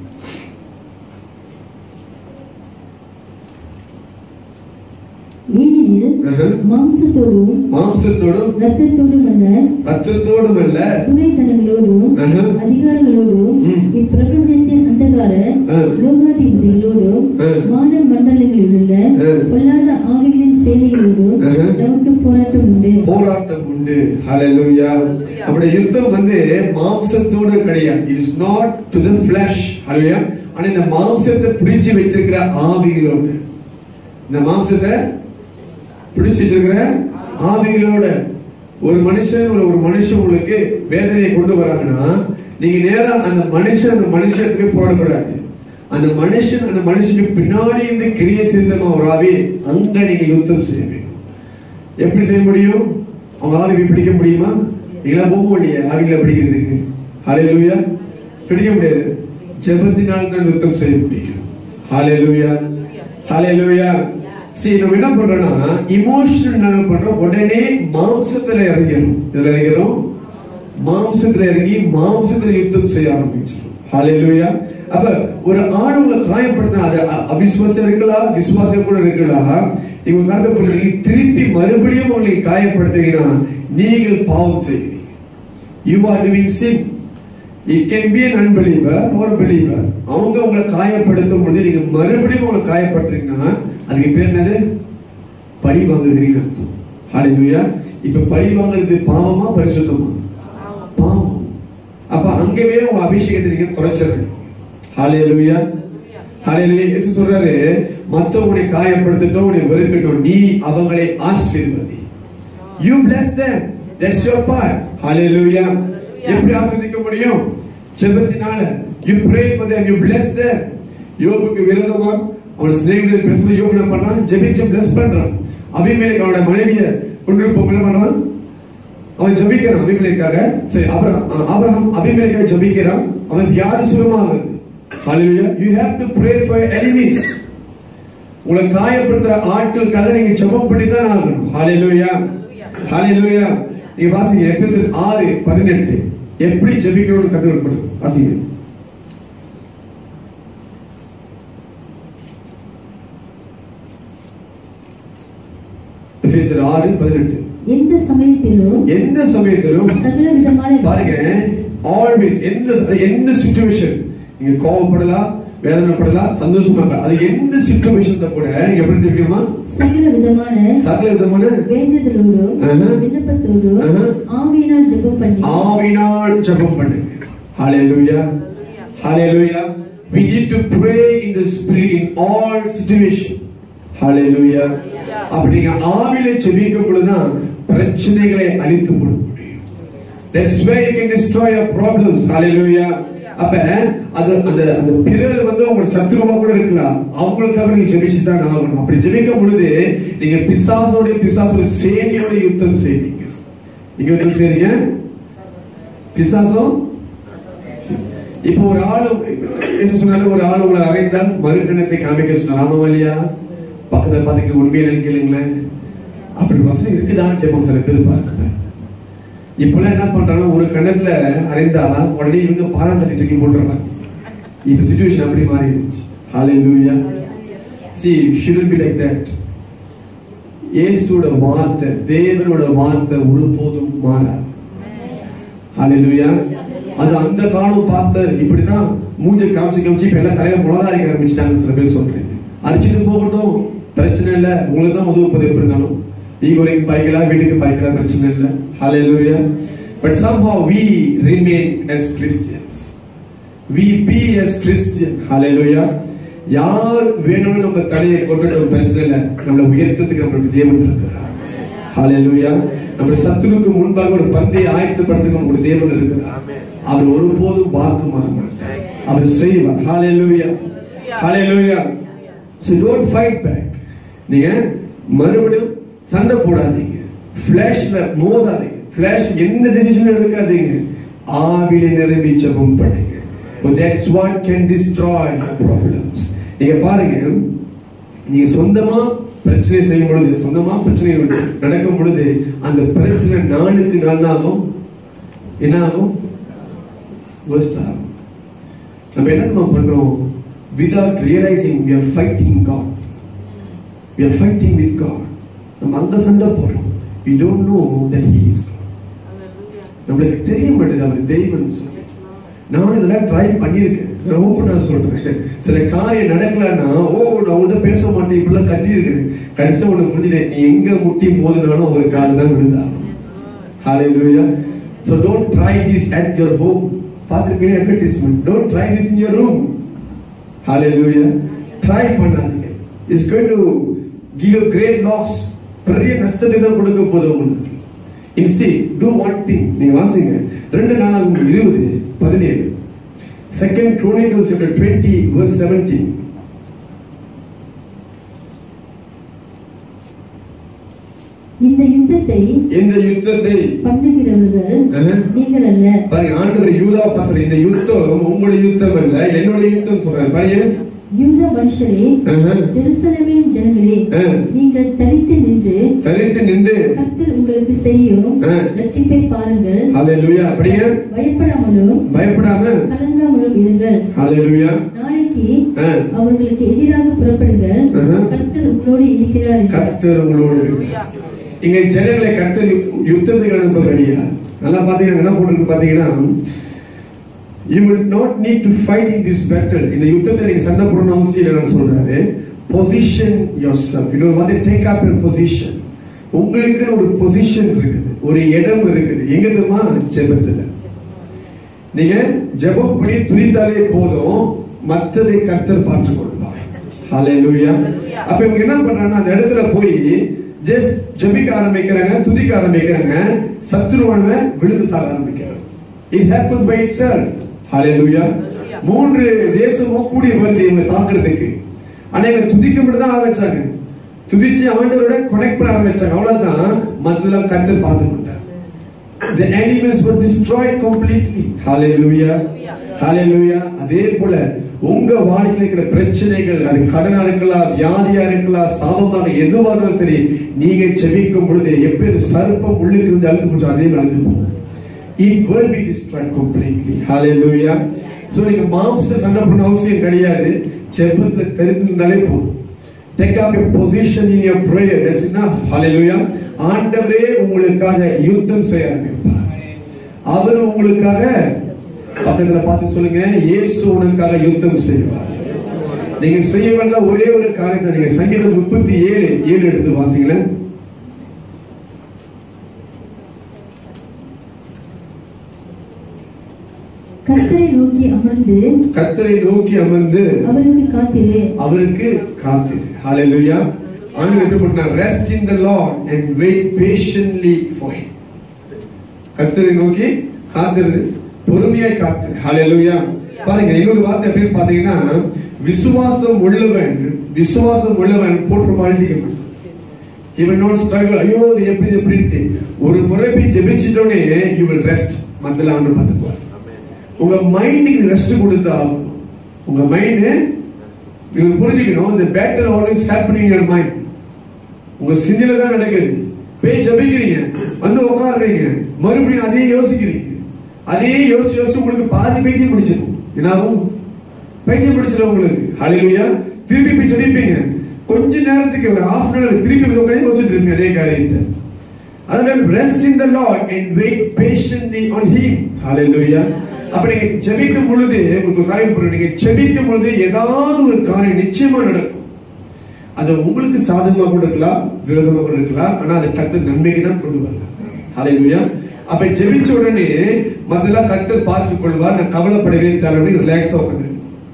ஏனெனில்
Uh-huh.
மாம்சத்தோடும்
மாம்சத்தோடும்
ரத்தத்தோடும் அல்ல
ரத்தத்தோடும் அல்ல
துணைத்தனங்களோடும்
Uh-huh.
அதிகாரங்களோடும்
ம்.
இப்பிரபஞ்சத்தின் அந்தகார
Uh.
லோகாதிபதிகளோடும்
Uh.
வான மண்டலங்களில் உள்ள
Uh.
பொல்லாத ஆவிகளின் சேனைகளோடும்
Uh-huh.
நமக்கு போராட்டம் உண்டு
போராட்டம் உண்டு ஹalleluya நம்முடைய யுத்தம் வந்து மாம்சத்தோடு கிடையாது it's not to the flesh hallelujah ஆனா இந்த மாம்சத்தை பிடிச்சு வச்சிருக்கிற ஆவிகளோடு இந்த மாம்சத்தை பிடிச்சு வச்சிருக்கிற ஆவிகளோட ஒரு மனுஷன் ஒரு ஒரு மனுஷன் உங்களுக்கு வேதனையை கொண்டு வராங்கன்னா நீங்க நேரா அந்த மனுஷன் அந்த மனுஷனுக்கு போடக்கூடாது அந்த மனுஷன் அந்த மனுஷனுக்கு பின்னாடி இருந்து கிரியை சிந்தமா ஒரு ஆவி அங்க நீங்க யுத்தம் செய்ய வேண்டும் எப்படி செய்ய முடியும் அவங்க ஆவி பிடிக்க முடியுமா நீங்களா போக முடியாது ஆவிகளை பிடிக்கிறதுக்கு ஹalleluya பிடிக்க முடியாது ஜெபத்தினால் தான் யுத்தம் செய்ய முடியும் ஹalleluya ஹalleluya சரி நம்ம என்ன பண்றோம்னா இமோஷனல் என்ன பண்றோம் உடனே மாம்சத்துல இறங்கிறோம் இதுல இறங்கிறோம் மாம்சத்துல இறங்கி மாம்சத்துல யுத்தம் செய்ய ஆரம்பிச்சிடும் ஹalleluya அப்ப ஒரு ஆள் உங்களை காயப்படுத்தினா அது அ- அவிசுவாசம் இருக்கலாம் விசுவாசம் கூட இருக்கலாம் நீங்க ஒரு காரணம் பண்ணுறீங்க திருப்பி மறுபடியும் உங்களை காயப்படுத்துகிறீங்கன்னா நீங்கள் பாவம் செய்கிறீங்க you are living sin it can be an unbeliever or a believer அவங்க உங்களை காயப்படுத்தும் பொழுது நீங்க மறுபடியும் உங்களை காயப்படுத்துறீங்கன்னா அதுக்கு பேர் என்னது பழி வாங்குகிறீங்கன்னு அர்த்தம் ஹalleluya இப்ப பழி வாங்குறது பாவமா பரிசுத்தமா பாவம் அப்ப அங்கவே உங்க அபிஷேகத்தை நீங்க குறைச்சிடணும் ஹalleluya ஹalleluya இயேசு சொல்றாரு மத்தவங்களை காயப்படுத்தட்டும் உன்னை வெறுக்கட்டும் நீ அவங்களை ஆசீர்வதி you bless them that's your part hallelujah எப்படி ஆசீர்வதிக்க முடியும் ஜெபத்தினால you pray for them you bless them யோபுக்கு விரோதமா அவன் சிநேகிதர் பேசும்போது யோபு என்ன பண்றான் ஜெபிச்சு bless பண்றான் அபிமேலக் அவனோட மனைவியை கொண்டு போய் என்ன பண்றான் அவன் ஜெபிக்கிறான் அபிமேலக்காக சரி அபிரகாம் அபிரகாம் அபிமேலக்காக ஜெபிக்கிறான் அவன் வியாதி சுகமாகுது hallelujah you have to pray for your enemies உங்களை காயப்படுத்துற ஆட்களுக்காக நீங்க ஜெபம் பண்ணி தான் ஆகணும் ஹalleluya ஹalleluya நீங்க வாசிங்க எபேசியர் 6 18 எப்படி ஜெபிக்கணும்னு கத்துக்கணும் வாசிங்க எபேசியர் 6 18
எந்த சமயத்திலும்
எந்த சமயத்திலும்
சகல விதமான
பாருங்க ஆல்வேஸ் எந்த எந்த சிச்சுவேஷன் நீங்க கோவப்படலாம் வேதனைப்படலாம் சந்தோஷமா இருக்கலாம் அது எந்த சிச்சுவேஷன்ல கூட நீங்க எப்படி ஜெபிக்கணுமா
சகல விதமான
சகல விதமான
வேண்டுதலோடு
ஆஹா.
விண்ணப்பத்தோடு
ஆஹா.
ஆவியினால் ஜெபம் பண்ணி
ஆவினால் ஜெபம் பண்ணுங்க ஹalleluya hallelujah we need to pray in the spirit in all situation hallelujah அப்படி நீங்க ஆவியில ஜெபிக்கும் பொழுதுதான் பிரச்சனைகளை அழித்து போட முடியும் that's where you can destroy your problems hallelujah அப்ப அது அந்த அந்த பிறர் வந்து உங்க சத்துருவா கூட இருக்கலாம் அவங்களுக்காக நீங்க ஜெபிச்சு தான் ஆகணும் அப்படி ஜெபிக்கும் பொழுது நீங்க பிசாசோட பிசாசோட சேனையோட யுத்தம் செய்வீங்க நீங்க யுத்தம் செய்றீங்க பிசாசம் இப்போ ஒரு ஆளு இயேசு சொன்னாரு ஒரு ஆள் உங்களை அறைந்தால் மறுகணத்தை காமிக்க சொன்னார் ஆமா இல்லையா பக்கத்துல பாத்தீங்க உண்மையில கேளுங்களேன் அப்படி வசதி இருக்குதா கேட்பாங்க சில பேர் பாருங்க இப்பெல்லாம் என்ன பண்றாங்கன்னா ஒரு கணத்துல அறைந்தா உடனே இவங்க பாராட்டத்தை தூக்கி போட்டுறாங்க இப்ப சுச்சுவேஷன் அப்படி மாறிடுச்சு ஹalleluya see shouldn't be like that இயேசுவோட வார்த்தை தேவனோட வார்த்தை ஒருபோதும் மாறாது ஹalleluya அது அந்த காலம் பாஸ்டர் இப்படிதான் மூஞ்ச காமிச்சு காமிச்சு இப்ப எல்லாம் தலையில முளகா அரைக்க ஆரம்பிச்சிட்டாங்க சில பேர் சொல்றீங்க அரிச்சிட்டு போகட்டும் பிரச்சனை இல்ல உங்களுக்கு தான் உதவுப்பது எப்படி இருந்தாலும் நீங்க ஒரு பாய்க்கலாம் வீட்டுக்கு பாய்க்கலாம் பிரச்சனை இல்ல hallelujah but somehow we remain as Christians we be as Christian hallelujah யார் வேணும்னு நம்ம தலையை கொண்டுட்டு பிரச்சனை இல்லை நம்மளை உயர்த்ததுக்கு நம்மளுக்கு தேவன் இருக்கிறார் ஹalleluya நம்முடைய சத்துருக்கு முன்பாக ஒரு பந்தையை ஆயத்தப்படுத்துக்கு நம்முடைய தேவன் இருக்கிறார் அவர் ஒருபோதும் வாக்கு மாற மாட்டார் அவர் செய்வார் ஹalleluya ஹalleluya so don't fight back நீங்க மறுபடியும் சண்டை போடாதீங்க ஃபிளாஷ்ல மோதாதீங்க ஃபிளாஷ் எந்த டிசிஷன் எடுக்காதீங்க ஆவில நிரம்பி ஜெபம் பண்ணுங்க But that's what can destroy your problems. நீங்க பாருங்க நீங்க சொந்தமா பிரச்சனை செய்யும் பொழுது சொந்தமா பிரச்சனை நடக்கும் பொழுது அந்த பிரச்சனை நாளுக்கு நாள் ஆகும் என்ன ஆகும் worst ஆகும் நம்ம என்ன தெரியுமா பண்றோம் without realizing we are fighting God we are fighting with God நம்ம அங்க சண்டை போடுறோம் we don't know that he is God நம்மளுக்கு தெரிய மாட்டேது அவர் தெய்வம் சொல்லி நான் இதெல்லாம் ட்ரை பண்ணியிருக்கேன் நான் ஓப்பனாக சொல்றேன் சில காரியம் நடக்கலன்னா ஓ நான் உன்கிட்ட பேச மாட்டேன் இப்படிலாம் கத்தி இருக்கிறேன் கடைசியாக உனக்கு புரிஞ்சுட்டேன் நீ எங்க முட்டி மோதினாலும் ஒரு கால் தான் விழுந்தாகும் Hallelujah. So don't try this at your home. பார்த்துருக்கீங்க advertisement. Don't try this in your room. Hallelujah. Try பண்ணாதீங்க. It's going to give you great loss. பெரிய நஷ்டத்தை தான் கொடுக்க போகுது உங்களுக்கு. Instead, do one thing. நீங்க வாசிங்க. ரெண்டு நாளாகும் இருபது பதினேழு. Second Chronicles chapter 20 verse 17.
இந்த யுத்தத்தை
இந்த யுத்தத்தை
பண்ணுகிறவர்கள்
அஹ்,
நீங்கள் அல்ல
பாருங்க ஆண்டவர் யூதா பாசர் இந்த யுத்தம் உங்களுடைய யுத்தம் அல்ல என்னுடைய யுத்தம் சொல்றாரு பாருங்க
யூத மனுஷரே
அஹ்,
ஜெருசலேமின் ஜனங்களே
அஹ்,
நீங்கள் தரித்து நின்று
தரித்து நின்று
கர்த்தர் உங்களுக்கு செய்யும்
ஆ.
ரட்சிப்பை பாருங்கள்
ஹalleluya அப்படியே
பயப்படாமலும்
பயப்படாம
கலங்காமலும் இருங்கள்
ஹalleluya
நாளைக்கு
அஹ்,
அவர்களுக்கு எதிராக புறப்படுங்கள்
ஆஹா.
கர்த்தர் உங்களோடு இருக்கிறார் என்றார்.
கர்த்தர் உங்களோடு இருக்கிறார். இங்க ஜனங்களை கர்த்தர் யு- யுத்தத்துக்கு அனுப்ப கிடையாது நல்லா பாத்தீங்கன்னா என்ன போட்டிருக்கு பாத்தீங்கன்னா you will not need to fight in this battle இந்த யுத்தத்துல நீங்க சண்டை போடணும் அவசியம் இல்லைன்னு சொல்றாரு position yourself இன்னொரு மாதிரி take up your position உங்களுக்குன்னு ஒரு பொசிஷன் இருக்குது ஒரு இடம் இருக்குது எங்க தெரியுமா ஜெபத்துல நீங்க ஜெபம் பண்ணி துதித்தாலே போதும் மத்ததை கர்த்தர் பார்த்துக் கொள்வார் ஹalleluya அப்ப இவங்க என்ன பண்றாங்கன்னா அந்த இடத்துல போய் ஜஸ்ட் ஜெபிக்க ஆரம்பிக்கிறாங்க துதிக்க ஆரம்பிக்கிறாங்க சத்துருவானவன் விழுந்து சாக ஆரம்பிக்கிறாங்க it happens by itself hallelujah மூன்று தேசமும் கூடி வருது இவங்க தாக்குறதுக்கு ஆனா இவங்க துதிக்க மட்டும் தான் ஆரம்பிச்சாங்க துதிச்சு ஆண்டவரோட கனெக்ட் பண்ண ஆரம்பிச்சாங்க அவ்வளவுதான் மத்தெல்லாம் கர்த்தர் பார்த்து கொண்டார் the enemies were destroyed completely hallelujah hallelujah அதே போல உங்க வாழ்க்கையில் இருக்கிற பிரச்சனைகள் அது கடனா இருக்கலாம் வியாதியா இருக்கலாம் சாபமாக எதுவாக இருந்தாலும் சரி நீங்க செபிக்கும் பொழுது எப்படி சர்ப்பம் உள்ளுக்கு இருந்து அழுத்து போச்சு அதே மாதிரி அழுத்து போகும் it will be destroyed completely hallelujah so நீங்க மாம்ச சண்டை பண்ண அவசியம் கிடையாது செபத்துல தெரிஞ்சிருந்தாலே போதும் Take up a position in your prayer. That's enough. Hallelujah. ஆண்டவரே உங்களுக்காக யுத்தம் செய்ய ஆரம்பிப்பார் அவர் உங்களுக்காக பக்கத்துல பார்த்து சொல்லுங்க இயேசு உனக்காக யுத்தம் செய்வார் நீங்க செய்ய வேண்டிய ஒரே ஒரு காரியத்தை நீங்க சங்கீதம் முப்பத்தி ஏழு ஏழு எடுத்து வாசிங்களேன்
கர்த்தரை நோக்கி அமர்ந்து
கர்த்தரை நோக்கி அமர்ந்து
அவருக்கு காத்திரு
அவருக்கு காத்திரு ஹalleluya ஆண்டவர் எப்படி போட்டார் rest in the Lord and wait patiently for him கர்த்தரை நோக்கி காத்திரு பொறுமையாய் காத்திரு ஹalleluya பாருங்க இன்னொரு வார்த்தை எப்படின்னு பாத்தீங்கன்னா விசுவாசம் உள்ளவன் விசுவாசம் உள்ளவன் போற்று வாழ்ந்திக்கப்படும் இவன் நாட் ஸ்ட்ரகிள் ஐயோ இது எப்படி இது எப்படின்ட்டு ஒரு முறை போய் ஜெபிச்சிட்டோனே யூ வில் ரெஸ்ட் மத்தல ஆண்டு பார்த்துக்குவார் உங்க மைண்டுக்கு ரெஸ்ட் கொடுத்தா உங்க மைண்ட் நீங்க புரிஞ்சுக்கணும் இந்த battle always happen in your mind உங்க சிந்தில தான் நடக்குது போய் ஜபிக்கிறீங்க வந்து உட்காடுறீங்க மறுபடியும் அதே யோசிக்கிறீங்க அதே யோசிச்சு யோசிச்சு உங்களுக்கு பாதி பைத்தியம் பிடிச்சிடும் என்னாகும் பைத்தியம் பிடிச்சிடும் உங்களுக்கு ஹalleluya திருப்பி போய் ஜெபிப்பீங்க கொஞ்ச நேரத்துக்கு ஒரு half அன் அவர் திருப்பி போய் உட்கார்ந்து யோசிச்சுட்டு இருப்பீங்க அதே காரியத்தை அதனால rest in the Lord and wait patiently on him hallelujah அப்ப நீங்க ஜெபிக்கும் பொழுது உங்களுக்கு ஒரு காரியம் புரியும் நீங்க ஜெபிக்கும் பொழுது ஏதாவது ஒரு காரியம் நிச்சயமா நடக்கும் அது உங்களுக்கு சாதகமா கூட இருக்கலாம் விரோதமா கூட இருக்கலாம் ஆனா அது கர்த்தர் நன்மைக்கு தான் கொண்டு வரலாம் ஹalleluya அப்ப ஜெபிச்ச உடனே மத்தெல்லாம் கர்த்தர் பார்த்துக் கொள்வார் நான் கவலைப்படவே தேவை ரிலாக்ஸா உட்காந்து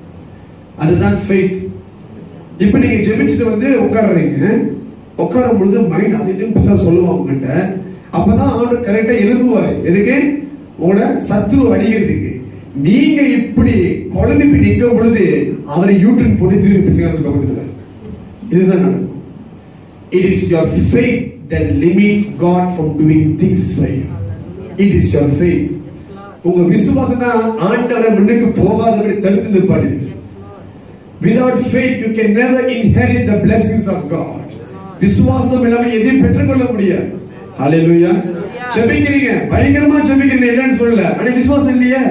அதுதான் ஃபெய்த் இப்ப நீங்க ஜெபிச்சுட்டு வந்து உட்கார்றீங்க உட்காரும் பொழுது மைண்ட் அது இதுன்னு பிசா சொல்லுவான் உங்ககிட்ட அப்பதான் ஆண்டவர் கரெக்டா எழுதுவாரு எதுக்கு உங்களோட சத்ரு அடிக்கிறதுக்கு நீங்க இப்படி குழந்தை போய் நிற்கும் பொழுது அவரை யூட்டன் போட்டு திரும்பி பிசிகாசம் பக்கத்துல இதுதான் நடக்கும் It is your faith that limits God from doing things for you. It is your faith. உங்க விசுவாசம் தான் ஆண்டவரை முன்னுக்கு போகாதபடி தடுத்து நிற்பாரு Without faith you can never inherit the blessings of God. விசுவாசம் இல்லாம எதையும் பெற்றுக்கொள்ள முடியாது Hallelujah. ஜெபிக்கிறீங்க பயங்கரமா ஜெபிக்கிறீங்க இல்லைன்னு சொல்லல ஆனா விசுவாசம் இல்லையே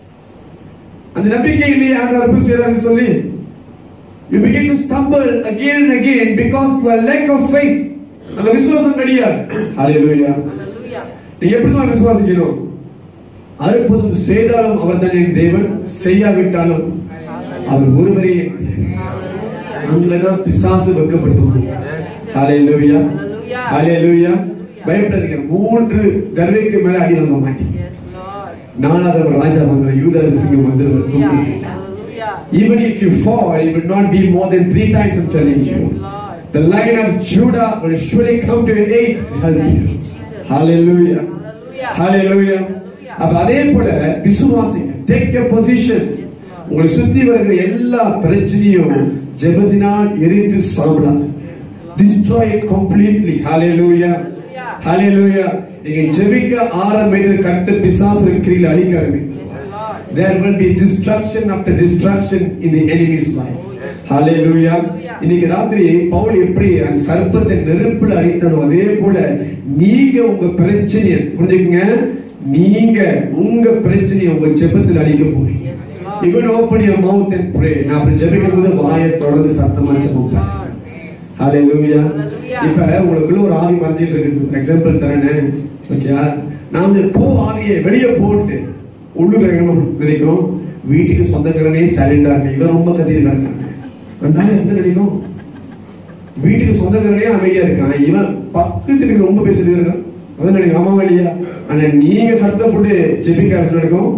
அந்த நம்பிக்கை இல்லையே ஆண்டவர் அற்புதம் செய்யறாருன்னு சொல்லி You begin to stumble again and again because you are lack of faith. அந்த விசுவாசம் கிடையாது Hallelujah. நீ எப்படி தான் விசுவாசிக்கணும் அற்புதம் செய்தாலும் அவர் தான் என் தேவன் செய்யாவிட்டாலும் அவர் ஒருவரே என் தேவன். அங்கதான் பிசாசு வைக்கப்பட்டு Hallelujah. Hallelujah. பயப்படாதீங்க மூன்று தடவைக்கு மேல அடி வாங்க மாட்டீங்க
Yes, Lord.
நாலாவது ஒரு ராஜா வந்துற யூதா சிங்கம் வந்துருவார்
Hallelujah.
தூக்கி
Hallelujah.
Even if you fall, it will not be more than three times. I'm telling
Yes,
you.
Lord.
The lion of Judah will surely come to your aid. Help
Thank you,
you.
Jesus.
Hallelujah.
Hallelujah.
Hallelujah. அப்ப அதே போல விசுவாசிங்க take your positions உங்களை சுத்தி வருகிற எல்லா பிரச்சனையும் ஜெபத்தினால் எரித்து சாம்பலாம் destroy it completely hallelujah hallelujah நீங்க ஜெபிக்க ஆரம்பிக்கிற கர்த்தர் பிசாசு கிரியில் அழிக்க ஆரம்பிக்கிறார் there will be destruction after destruction in the enemy's life hallelujah இன்னைக்கு ராத்திரி பவுல் எப்படி அந்த சர்ப்பத்தை நெருப்புல அழித்தானோ அதே போல நீங்க உங்க பிரச்சனையை புரிஞ்சுக்கங்க நீங்க உங்க பிரச்சனையை உங்க ஜெபத்தில் அழிக்க போறீங்க you going to open your mouth and pray நான் அப்படி ஜெபிக்கும் போது வாயை திறந்து சத்தமா ஜெபம் பண்ணுங்க ஹalleluya இப்ப உங்களுக்குள்ள ஒரு ஆவி மறைஞ்சிட்டு இருக்குது ஒரு எக்ஸாம்பிள் தரேன் ஓகேயா நான் வந்து போ ஆவியை வெளியே போட்டு உள்ளுக்கு என்ன நினைக்கிறோம் வீட்டுக்கு சொந்தக்காரனே சைலண்டா இருக்கு இவன் ரொம்ப கத்திட்டு இருக்காங்க அந்த ஆள் எந்த நினைக்கும் வீட்டுக்கு சொந்தக்காரனே அமைதியா இருக்கான் இவன் பக்கத்து இருக்கிற ரொம்ப பேசிட்டு இருக்கான் அதான் நினைக்கும் ஆமா இல்லையா ஆனா நீங்க சத்தம் போட்டு ஜெபிக்காரு நினைக்கும்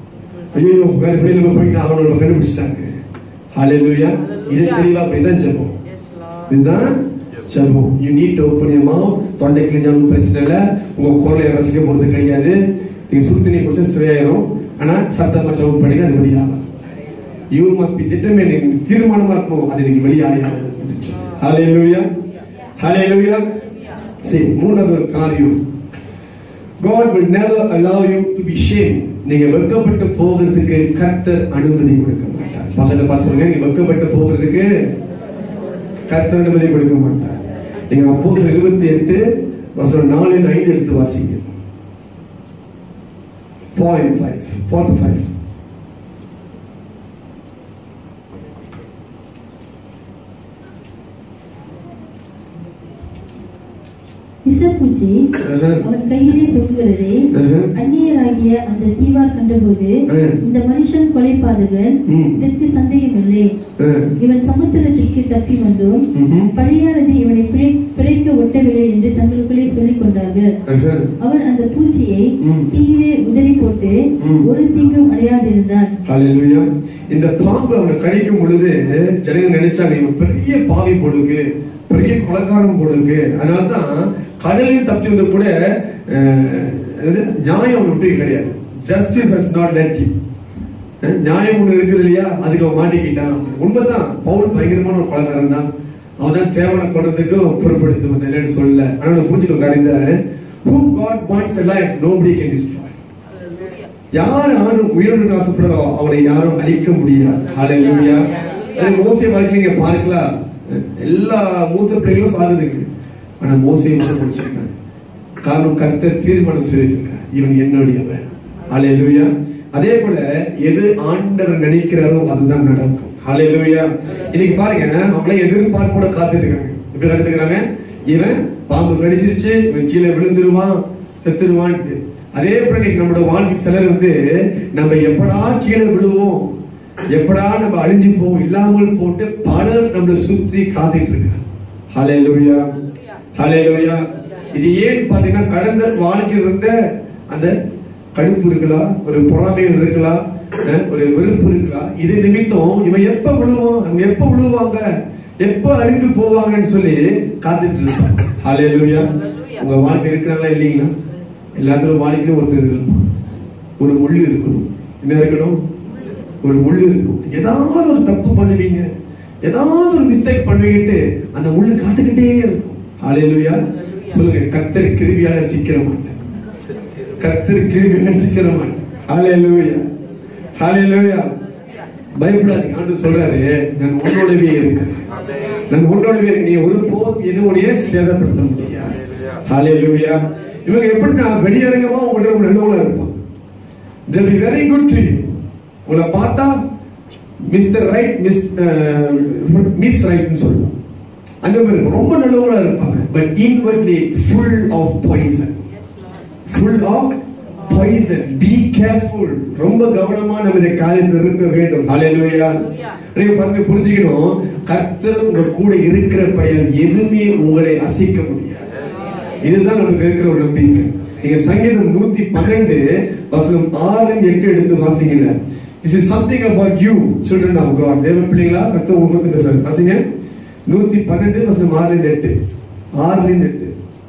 ஐயோ வேற வெளியில போய் அவனோட கண்டுபிடிச்சிட்டாங்க ஹalleluya இது தெளிவா அப்படிதான் ஜெபம்
Yes, Lord.
இதுதான் ஜெபம் you need to open your mouth தொண்டை கிழிஞ்சாலும் பிரச்சனை இல்லை உங்க குரலை ரசிக்க போறது கிடையாது நீங்க சுடு தண்ணி குடிச்சா சரியாயிரும் ஆனா சத்தமா ஜெபம் பண்ணுங்க அது வெளியாகும் யூ மஸ்ட் பி டிட்டர்மின் தீர்மானமா இருக்கணும் அது இன்னைக்கு வெளியாகும் ஹalleluya ஹalleluya சரி மூணாவது ஒரு காரியம் God will never allow you to be shamed. நீங்க வெட்கப்பட்டு போகிறதுக்கு கர்த்தர் அனுமதி கொடுக்க மாட்டார் பக்கத்துல பார்த்து சொல்லுங்க நீங்க வெட்கப்பட்டு போகிறதுக்கு கர்த்தர் அனுமதி கொடுக்க மாட்டார் நீங்க அப்போஸ் இருபத்தி எட்டு வசனம் நாலு ஐந்து எடுத்து வாசிங்க four and five, four to five.
விஷப்பூச்சி
Uh-huh.
அவன் கையிலே தொங்குகிறதை
Uh-huh.
அந்நியராகிய அந்த தீவார் கண்டபோது
Uh.
இந்த மனுஷன் கொலைபாதகன்
ம்.
இதற்கு சந்தேகமில்லை
Uh,
இவன் சமுத்திரத்திற்கு தப்பி வந்தோம்
mhm.
பழியானது இவனை பிழை- பிழைக்க ஒட்டவில்லை என்று தங்களுக்குள்ளே சொல்லிக் கொண்டார்கள்
Uh-huh.
அவன் அந்த பூச்சியை
ம்.
தீயிலே உதறி போட்டு
ம்.
ஒரு தீங்கும் அடையாதிருந்தான்
ஹalleluya இந்த பாம்பு அவனை கடிக்கும் பொழுது ஜனங்க நினைச்சாங்க இவன் பெரிய பாவி போடுக்கு பெரிய கொலைக்காரன் போடுக்கு அதனால தான் கடலில் தப்பிச்சு வந்து கூட அஹ், அது நியாயம் அவனை விட்டு கிடையாது ஜஸ்டிஸ் ஹஸ் நாட் லெட் நியாயம் ஒண்ணு இருக்குது இல்லையா அதுக்கு அவன் மாட்டிக்கிட்டான் உண்மைதான் பவுல் பயங்கரமான ஒரு கொலைக்காரன் தான் அவன் தான் சேவனை கொண்டதுக்கும் பொறுப்படுத்து வந்த இல்லைன்னு சொல்லல ஆனால் புரிஞ்சுக்கோ கரைந்த who God wants a life nobody can destroy யார் ஆணும் உயிரோடு ஆசைப்படுறோ அவளை யாரும் அழிக்க முடியாது ஹalleluya அது மோசே வாழ்க்கை நீங்க பார்க்கலாம் எல்லா மூத்த பிள்ளைகளும் சாகுதுங்க ஆனா மோசையை மட்டும் பிடிச்சிருக்காங்க காரணம் கர்த்தர் தீர்மானம் செய்திருக்கார் இவன் என்னுடையவன் ஹalleluya அதே போல எது ஆண்டவர் நினைக்கிறாரோ அதுதான் நடக்கும் ஹalleluya இன்னைக்கு பாருங்க அவங்கள எதிர்பார்ப்போட காத்துட்டு இருக்காங்க எப்படி காத்துக்கிறாங்க இவன் பாம்பு கடிச்சிருச்சு இவன் கீழே விழுந்துருவான் செத்துருவான்ட்டு அதே போல இன்னைக்கு நம்மளோட வாழ்க்கை சிலர் வந்து நம்ம எப்படா கீழே விழுவோம் எப்படா நம்ம அழிஞ்சு போவோம் இல்லாமல் போட்டு பலர் நம்மளை சுற்றி காத்துட்டு இருக்காங்க ஹalleluya ஹalleluya இது ஏன் பாத்தீங்கன்னா கடந்த வாழ்க்கையில் இருந்த அந்த கடுப்பு இருக்கலாம் ஒரு பொறாமைகள் இருக்கலாம் அஹ், ஒரு வெறுப்பு இருக்கலாம் இது நிமித்தம் இவன் எப்ப விழுவான் அவங்க எப்ப விழுவாங்க எப்ப அழிந்து போவாங்கன்னு சொல்லி காத்துட்டு இருப்பாங்க ஹalleluya உங்க வாழ்க்கை இருக்கிறாங்களா இல்லைங்களா எல்லாத்துக்கும் வாழ்க்கையிலும் ஒருத்தர் இருப்பான் ஒரு முள்ளு இருக்கணும் என்ன இருக்கணும் ஒரு முள்ளு இருக்கும் ஏதாவது ஒரு தப்பு பண்ணுவீங்க ஏதாவது ஒரு மிஸ்டேக் பண்ணுவீங்கட்டு அந்த முள்ளு காத்துக்கிட்டே இருக்கும் ஹalleluya சொல்லுங்க கர்த்தர் கிருபியால சிக்கிற மாட்டேன் கர்த்தர் கிருபியால சிக்கிற மாட்டேன் ஹalleluya ஹalleluya பயப்படாதீங்க ஆண்டு சொல்றாரு நான் உன்னோடவே இருக்கிறேன் நான் உன்னோடவே இருக்கேன். நீ ஒரு போதும் எதுவுடைய சேதப்படுத்த முடியாது ஹalleluya இவங்க எப்படின்னா வெளியரங்கமா உங்கள்ட்ட நல்லவங்களா இருப்பாங்க they will be very good to you உங்களை பார்த்தா மிஸ்டர் ரைட் மிஸ் மிஸ் ரைட்னு சொல்லுவோம் அந்த மாதிரி இருக்கும். ரொம்ப நல்லவங்களா இருப்பாங்க but inwardly full of poison full of poison be careful ரொம்ப கவனமா நம்ம இந்த காரியத்தில் இருக்க வேண்டும் ஹalleluya நீங்க பாருங்க புரிஞ்சுக்கணும் கர்த்தர் உங்க கூட இருக்கிறபடியால் எதுவுமே உங்களை அசைக்க முடியாது இதுதான் நமக்கு இருக்கிற ஒரு நம்பிக்கை நீங்க சங்கீதம் நூத்தி பன்னெண்டு வசனம் ஆறு எட்டு எடுத்து வாசிக்கல This is something about you, children of God. தேவ பிள்ளைகளா கத்த உங்களுக்கு பேசுறாரு வாசிங்க நூத்தி பன்னெண்டு வசனம் ஆறுல இருந்து எட்டு ஆறுல இருந்து எட்டு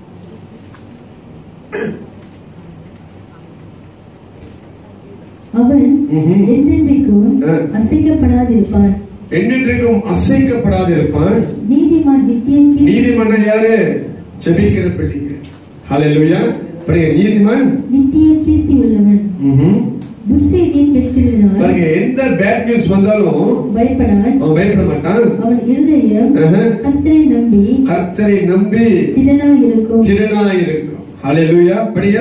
அவன்
ம்ஹும்.
என்றென்றைக்கும்
ஆ.
அசைக்கப்படாதிருப்பான்
என்றென்றைக்கும் அசைக்கப்படாது இருப்பான்
நீதிமான் நித்தியம் கீழ்
நீதிமன்றம் யாரு ஜெபிக்கிற பிள்ளைங்க ஹalleluya படிங்க நீதிமான்
நித்திய கீர்த்தி உள்ளவன்
ம்ஹும்.
துர்செய்தியை கேட்கிறதுனால்
பாருங்க எந்த பேட் நியூஸ் வந்தாலும்
பயப்படான்
அவன் பயப்பட மாட்டான்
அவன் இருதயம்
ஆஹா.
கர்த்தரை நம்பி
கர்த்தரை நம்பி
திடனாய் இருக்கும்
சிறனா இருக்கும் ஹalleluya படிங்க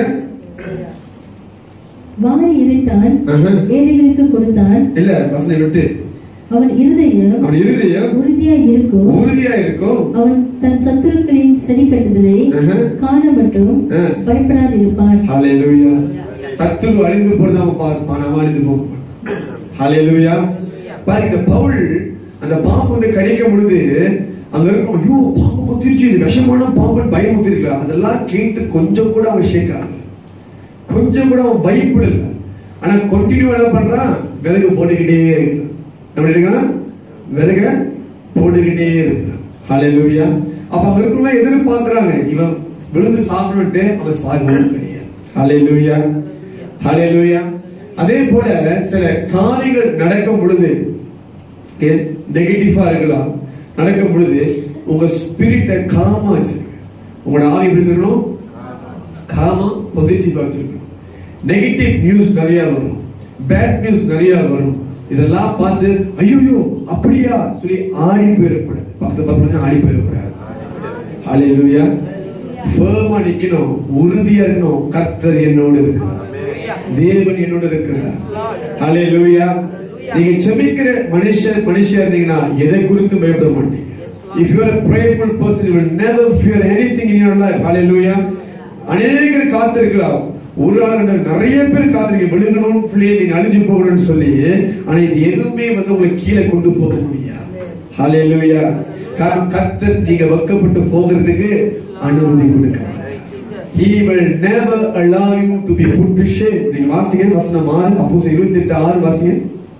வாரி இறைத்தான்
ஆஹா.
ஏழைகளுக்கு கொடுத்தான்
இல்ல வசனை விட்டு
அவன் இருதயம்
அவன் இருதயம்
உறுதியாய் இருக்கும்
உறுதியா இருக்கும்
அவன் தன் சத்துருக்களின் சரி கட்டுதலை
ஆஹா.
காண மட்டும்
ஆ.
பயப்படாதிருப்பான்
ஹalleluya சத்துரு அழிந்து போறது அவன் பார்ப்பான் அவன் அழிந்து போக மாட்டான் ஹalleluya பாருங்க இந்த பவுல் அந்த பாம்பு வந்து கடிக்க பொழுது அங்க இருக்கும் ஐயோ பாம்பு கொத்திருச்சு இது விஷமான பாம்புன்னு பயம் கொத்திருக்கல அதெல்லாம் கேட்டு கொஞ்சம் கூட அவன் ஷேக் ஆகல கொஞ்சம் கூட அவன் பயப்படல ஆனா கண்டினியூ என்ன பண்றான் விறகு போட்டுக்கிட்டே இருக்கிறான் எப்படி இருக்கான் விறக போட்டுக்கிட்டே இருக்கிறான் ஹalleluya அப்ப அவங்க இருக்கிறவங்க எதிர்பார்க்கறாங்க இவன் விழுந்து சாப்பிட்டு அவன் சாகவும் கிடையாது ஹalleluya ஹalleluya அதே போல சில காரியங்கள் நடக்கும் பொழுது நெகட்டிவா இருக்கலாம் நடக்கும் பொழுது உங்க ஸ்பிரிட்டை காமா வச்சிருக்க உங்களோட ஆவி எப்படி வச்சிருக்கணும் காமா பாசிட்டிவா வச்சிருக்கணும் நெகட்டிவ் நியூஸ் நிறைய வரும் பேட் நியூஸ் நிறைய வரும் இதெல்லாம் பார்த்து ஐயோ அப்படியா சொல்லி ஆடி போயிடக்கூடாது பக்கத்து பக்கத்துல ஆடி போயிடக்கூடாது ஹalleluya ஃபேமா நிக்கணும் உறுதியா இருக்கணும் கர்த்தர் என்னோடு இருக்கிறார் தேவன் என்னோடு இருக்கிறார் ஹalleluya நீங்க ஜெபிக்கிற மனுஷர் மனுஷியா இருந்தீங்கன்னா எதை குறித்து பயப்பட மாட்டீங்க if you are a prayerful person you will never fear anything in your life hallelujah அநேகர் காத்திருக்கலாம் ஒரு ஆள் ரெண்டு ஆள், நிறைய பேர் காத்திருக்க விழுங்கணும்னு சொல்லி நீங்க அழிஞ்சு போகணும்னு சொல்லி ஆனா இது எதுவுமே வந்து உங்களை கீழே கொண்டு போக முடியாது ஹalleluya காரணம் கர்த்தர் நீங்க வெக்கப்பட்டு போகிறதுக்கு அனுமதி கொடுக்க மாட்டார். He will never allow you to be put to shame. நீங்க வாசிங்க வசனம் 6 அப்போஸ் 28 6 வாசிங்க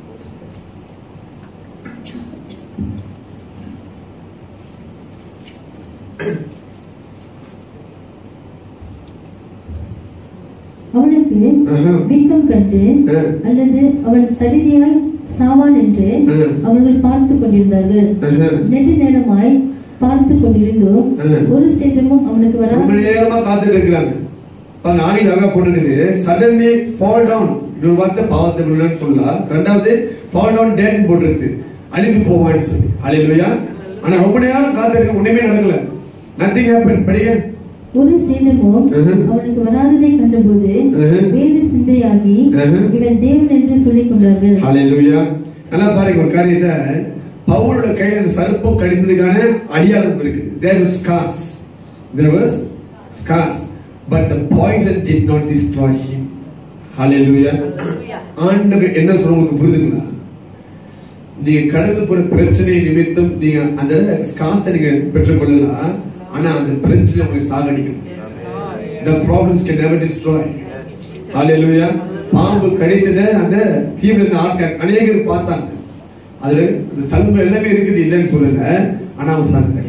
அவனுக்கு
ஆஹா.
வீக்கம் கண்டு
ஆ.
அல்லது அவன் சடிதியாய் சாவான் என்று
ஆ.
அவர்கள் பார்த்து கொண்டிருந்தார்கள்
ஆஹா.
நெடு நேரமாய் பார்த்து கொண்டிருந்தோம்
ஆ.
ஒரு சேதமும் அவனுக்கு
ரொம்ப
வராது
நேரமா காத்துட்டு இருக்கிறாங்க பாருங்க ஆணி அழகா போட்டுடுது சடன்லி ஃபால் டவுன் ஒரு வார்த்தை பாவத்தை விழுன்னு சொல்லலாம் ரெண்டாவது ஃபால் டவுன் டேட் போட்டுருக்கு அழிந்து போவான்னு சொல்லி அழிலுயா ஆனா ரொம்ப நேரம் காத்திருக்க ஒண்ணுமே நடக்கல நத்திங் ஹேப்பன் படிங்க
ஒரு சேதமும்
ஆஹா.
அவனுக்கு வராததை கண்டபோது
ஆஹா.
வேறு சிந்தையாகி
ஆஹா.
இவன் தேவன் என்று சொல்லிக் கொண்டார்கள்
ஹalleluya நல்லா பாருங்க ஒரு காரியத்தை பவுலோட கையில அந்த சர்ப்பம் கடித்ததுக்கான அடியாளம் இருக்குது there was scars there was scars but the poison did not destroy him hallelujah ஆண்டவர் என்ன சொல்ல உங்களுக்கு புரியுதுங்களா நீங்க கடந்து போற பிரச்சனை நிமித்தம் நீங்க அந்த ஸ்கார்ஸ் நீங்க பெற்றுக்கொள்ளலாம் ஆனா அந்த பிரச்சனை உங்களை சாகடிக்கும் the problems can never destroy ஹalleluya பாம்பு கடித்தத அந்த தீவுல இருந்த ஆட்கள் அநேகர் பார்த்தாங்க அதுல அந்த தழும்பு எல்லாமே இருக்குது இல்லைன்னு சொல்லல ஆனா அவன் சாக கிடையாது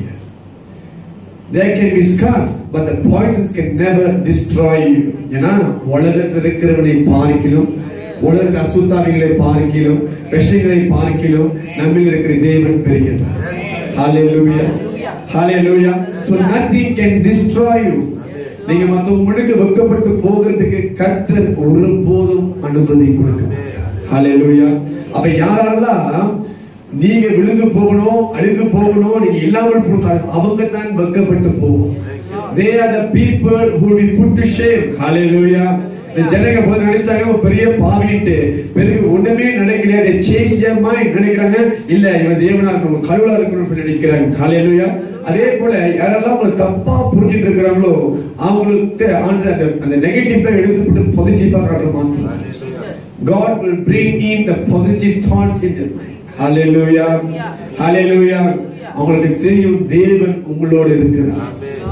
there can be scars but the poisons can never destroy you ஏன்னா உலகத்தில் இருக்கிறவனை பார்க்கிலும் உலக அசுத்தாவிகளை பார்க்கிலும் விஷயங்களை பார்க்கிலும் நம்மில் இருக்கிற தேவன் பெறுகிறார் hallelujah hallelujah so nothing can destroy you நீங்க மத்தவங்க முழுக்க வெக்கப்பட்டு போகிறதுக்கு கர்த்தர் ஒருபோதும் அனுமதி கொடுக்க மாட்டார் ஹalleluya அப்ப யாரெல்லாம் நீங்க விழுந்து போகணும் அழிந்து போகணும் நீங்க இல்லாமல் போட்டாங்க அவங்க தான் வெக்கப்பட்டு போகும் they are the people who will be put to shame hallelujah இந்த ஜனங்க போது நினைச்சாங்க ஒரு பெரிய பாவிட்டு பிறகு ஒண்ணுமே நினைக்கல they change their mind நினைக்கிறாங்க இல்ல இவன் தேவனா இருக்கணும் கடவுளா இருக்கணும்னு சொல்லி நினைக்கிறாங்க ஹalleluya அதே போல யாரெல்லாம் உங்களை தப்பா புரிஞ்சிட்டு இருக்கிறாங்களோ அவங்கள்ட்ட ஆண்டு அந்த அந்த நெகட்டிவா எடுத்துக்கிட்டு பாசிட்டிவா காட்டுற மாத்துறாங்க God will bring in the positive thoughts in them. Hallelujah. Hallelujah. உங்களுக்கு தெரியும் தேவன் உங்களோடு இருக்கிறார்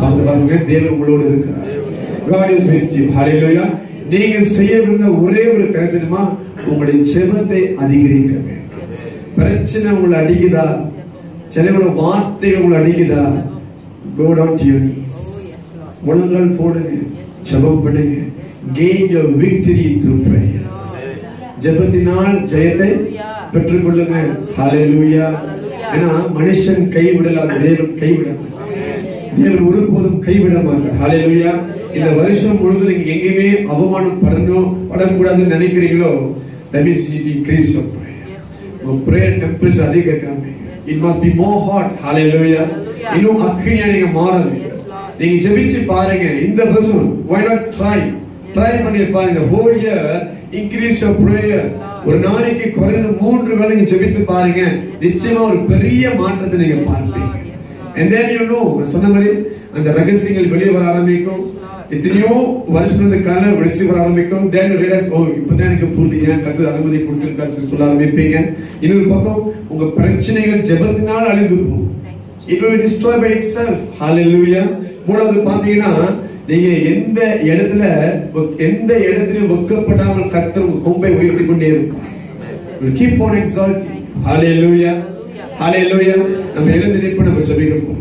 பார்த்து பாருங்க தேவன் உங்களோடு இருக்கிறார் God is with you hallelujah நீங்க செய்ய வேண்டிய ஒரே ஒரு கருத்து தெரியுமா உங்களுடைய ஜெபத்தை அதிகரிக்க வேண்டும் பிரச்சனை உங்களை அடிக்குதா சிலவோட வார்த்தைகள் உங்களை அடிக்குதா go down to your knees முழங்கால் போடுங்க ஜெபம் பண்ணுங்க gain your victory through prayers ஜெபத்தினால் ஜெயத்தை பெற்றுக்கொள்ளுங்க ஹalleluya ஏன்னா மனுஷன் கைவிடலாம் தேவன் கைவிட மாட்டார். தேவன் ஒருபோதும் கைவிட மாட்டார் ஹalleluya இந்த வருஷம் முழுவதும் நீங்க எங்கேயுமே அவமானம் படணும் படக்கூடாதுன்னு நினைக்கிறீங்களோ that means you need to increase your prayer உங்க prayer temperature அதிகரிக்காம it must be more hot hallelujah இன்னும் அக்கினியா நீங்க மாறணும் நீங்க ஜெபிச்சு பாருங்க இந்த வருஷம் why not try ட்ரை பண்ணி பாருங்க whole year increase your prayer ஒரு நாளைக்கு குறைந்த மூன்று வேளை நீங்க ஜெபித்து பாருங்க நிச்சயமா ஒரு பெரிய மாற்றத்தை நீங்க பார்ப்பீங்க and then you know நான் சொன்ன மாதிரி அந்த ரகசியங்கள் வெளியே வர ஆரம்பிக்கும் எத்தனையோ வருஷம் காலம் வெளிச்சு வர ஆரம்பிக்கும் then you realize ஓ இப்பதான் எனக்கு புரியுது ஏன் கத்து அனுமதி கொடுத்திருக்காரு சொல்ல ஆரம்பிப்பீங்க இன்னொரு பக்கம் உங்க பிரச்சனைகள் ஜெபத்தினால் அழிந்து போகும் it will be destroyed by itself hallelujah மூணாவது பாத்தீங்கன்னா நீங்க எந்த இடத்துல எந்த இடத்திலும் வெக்கப்படாமல் கர்த்தர் உங்க கொம்பை உயர்த்தி கொண்டே இருப்பார் will keep on exalting hallelujah hallelujah நம்ம எழுந்து நிற்ப நம்ம ஜெபிக்க போறோம்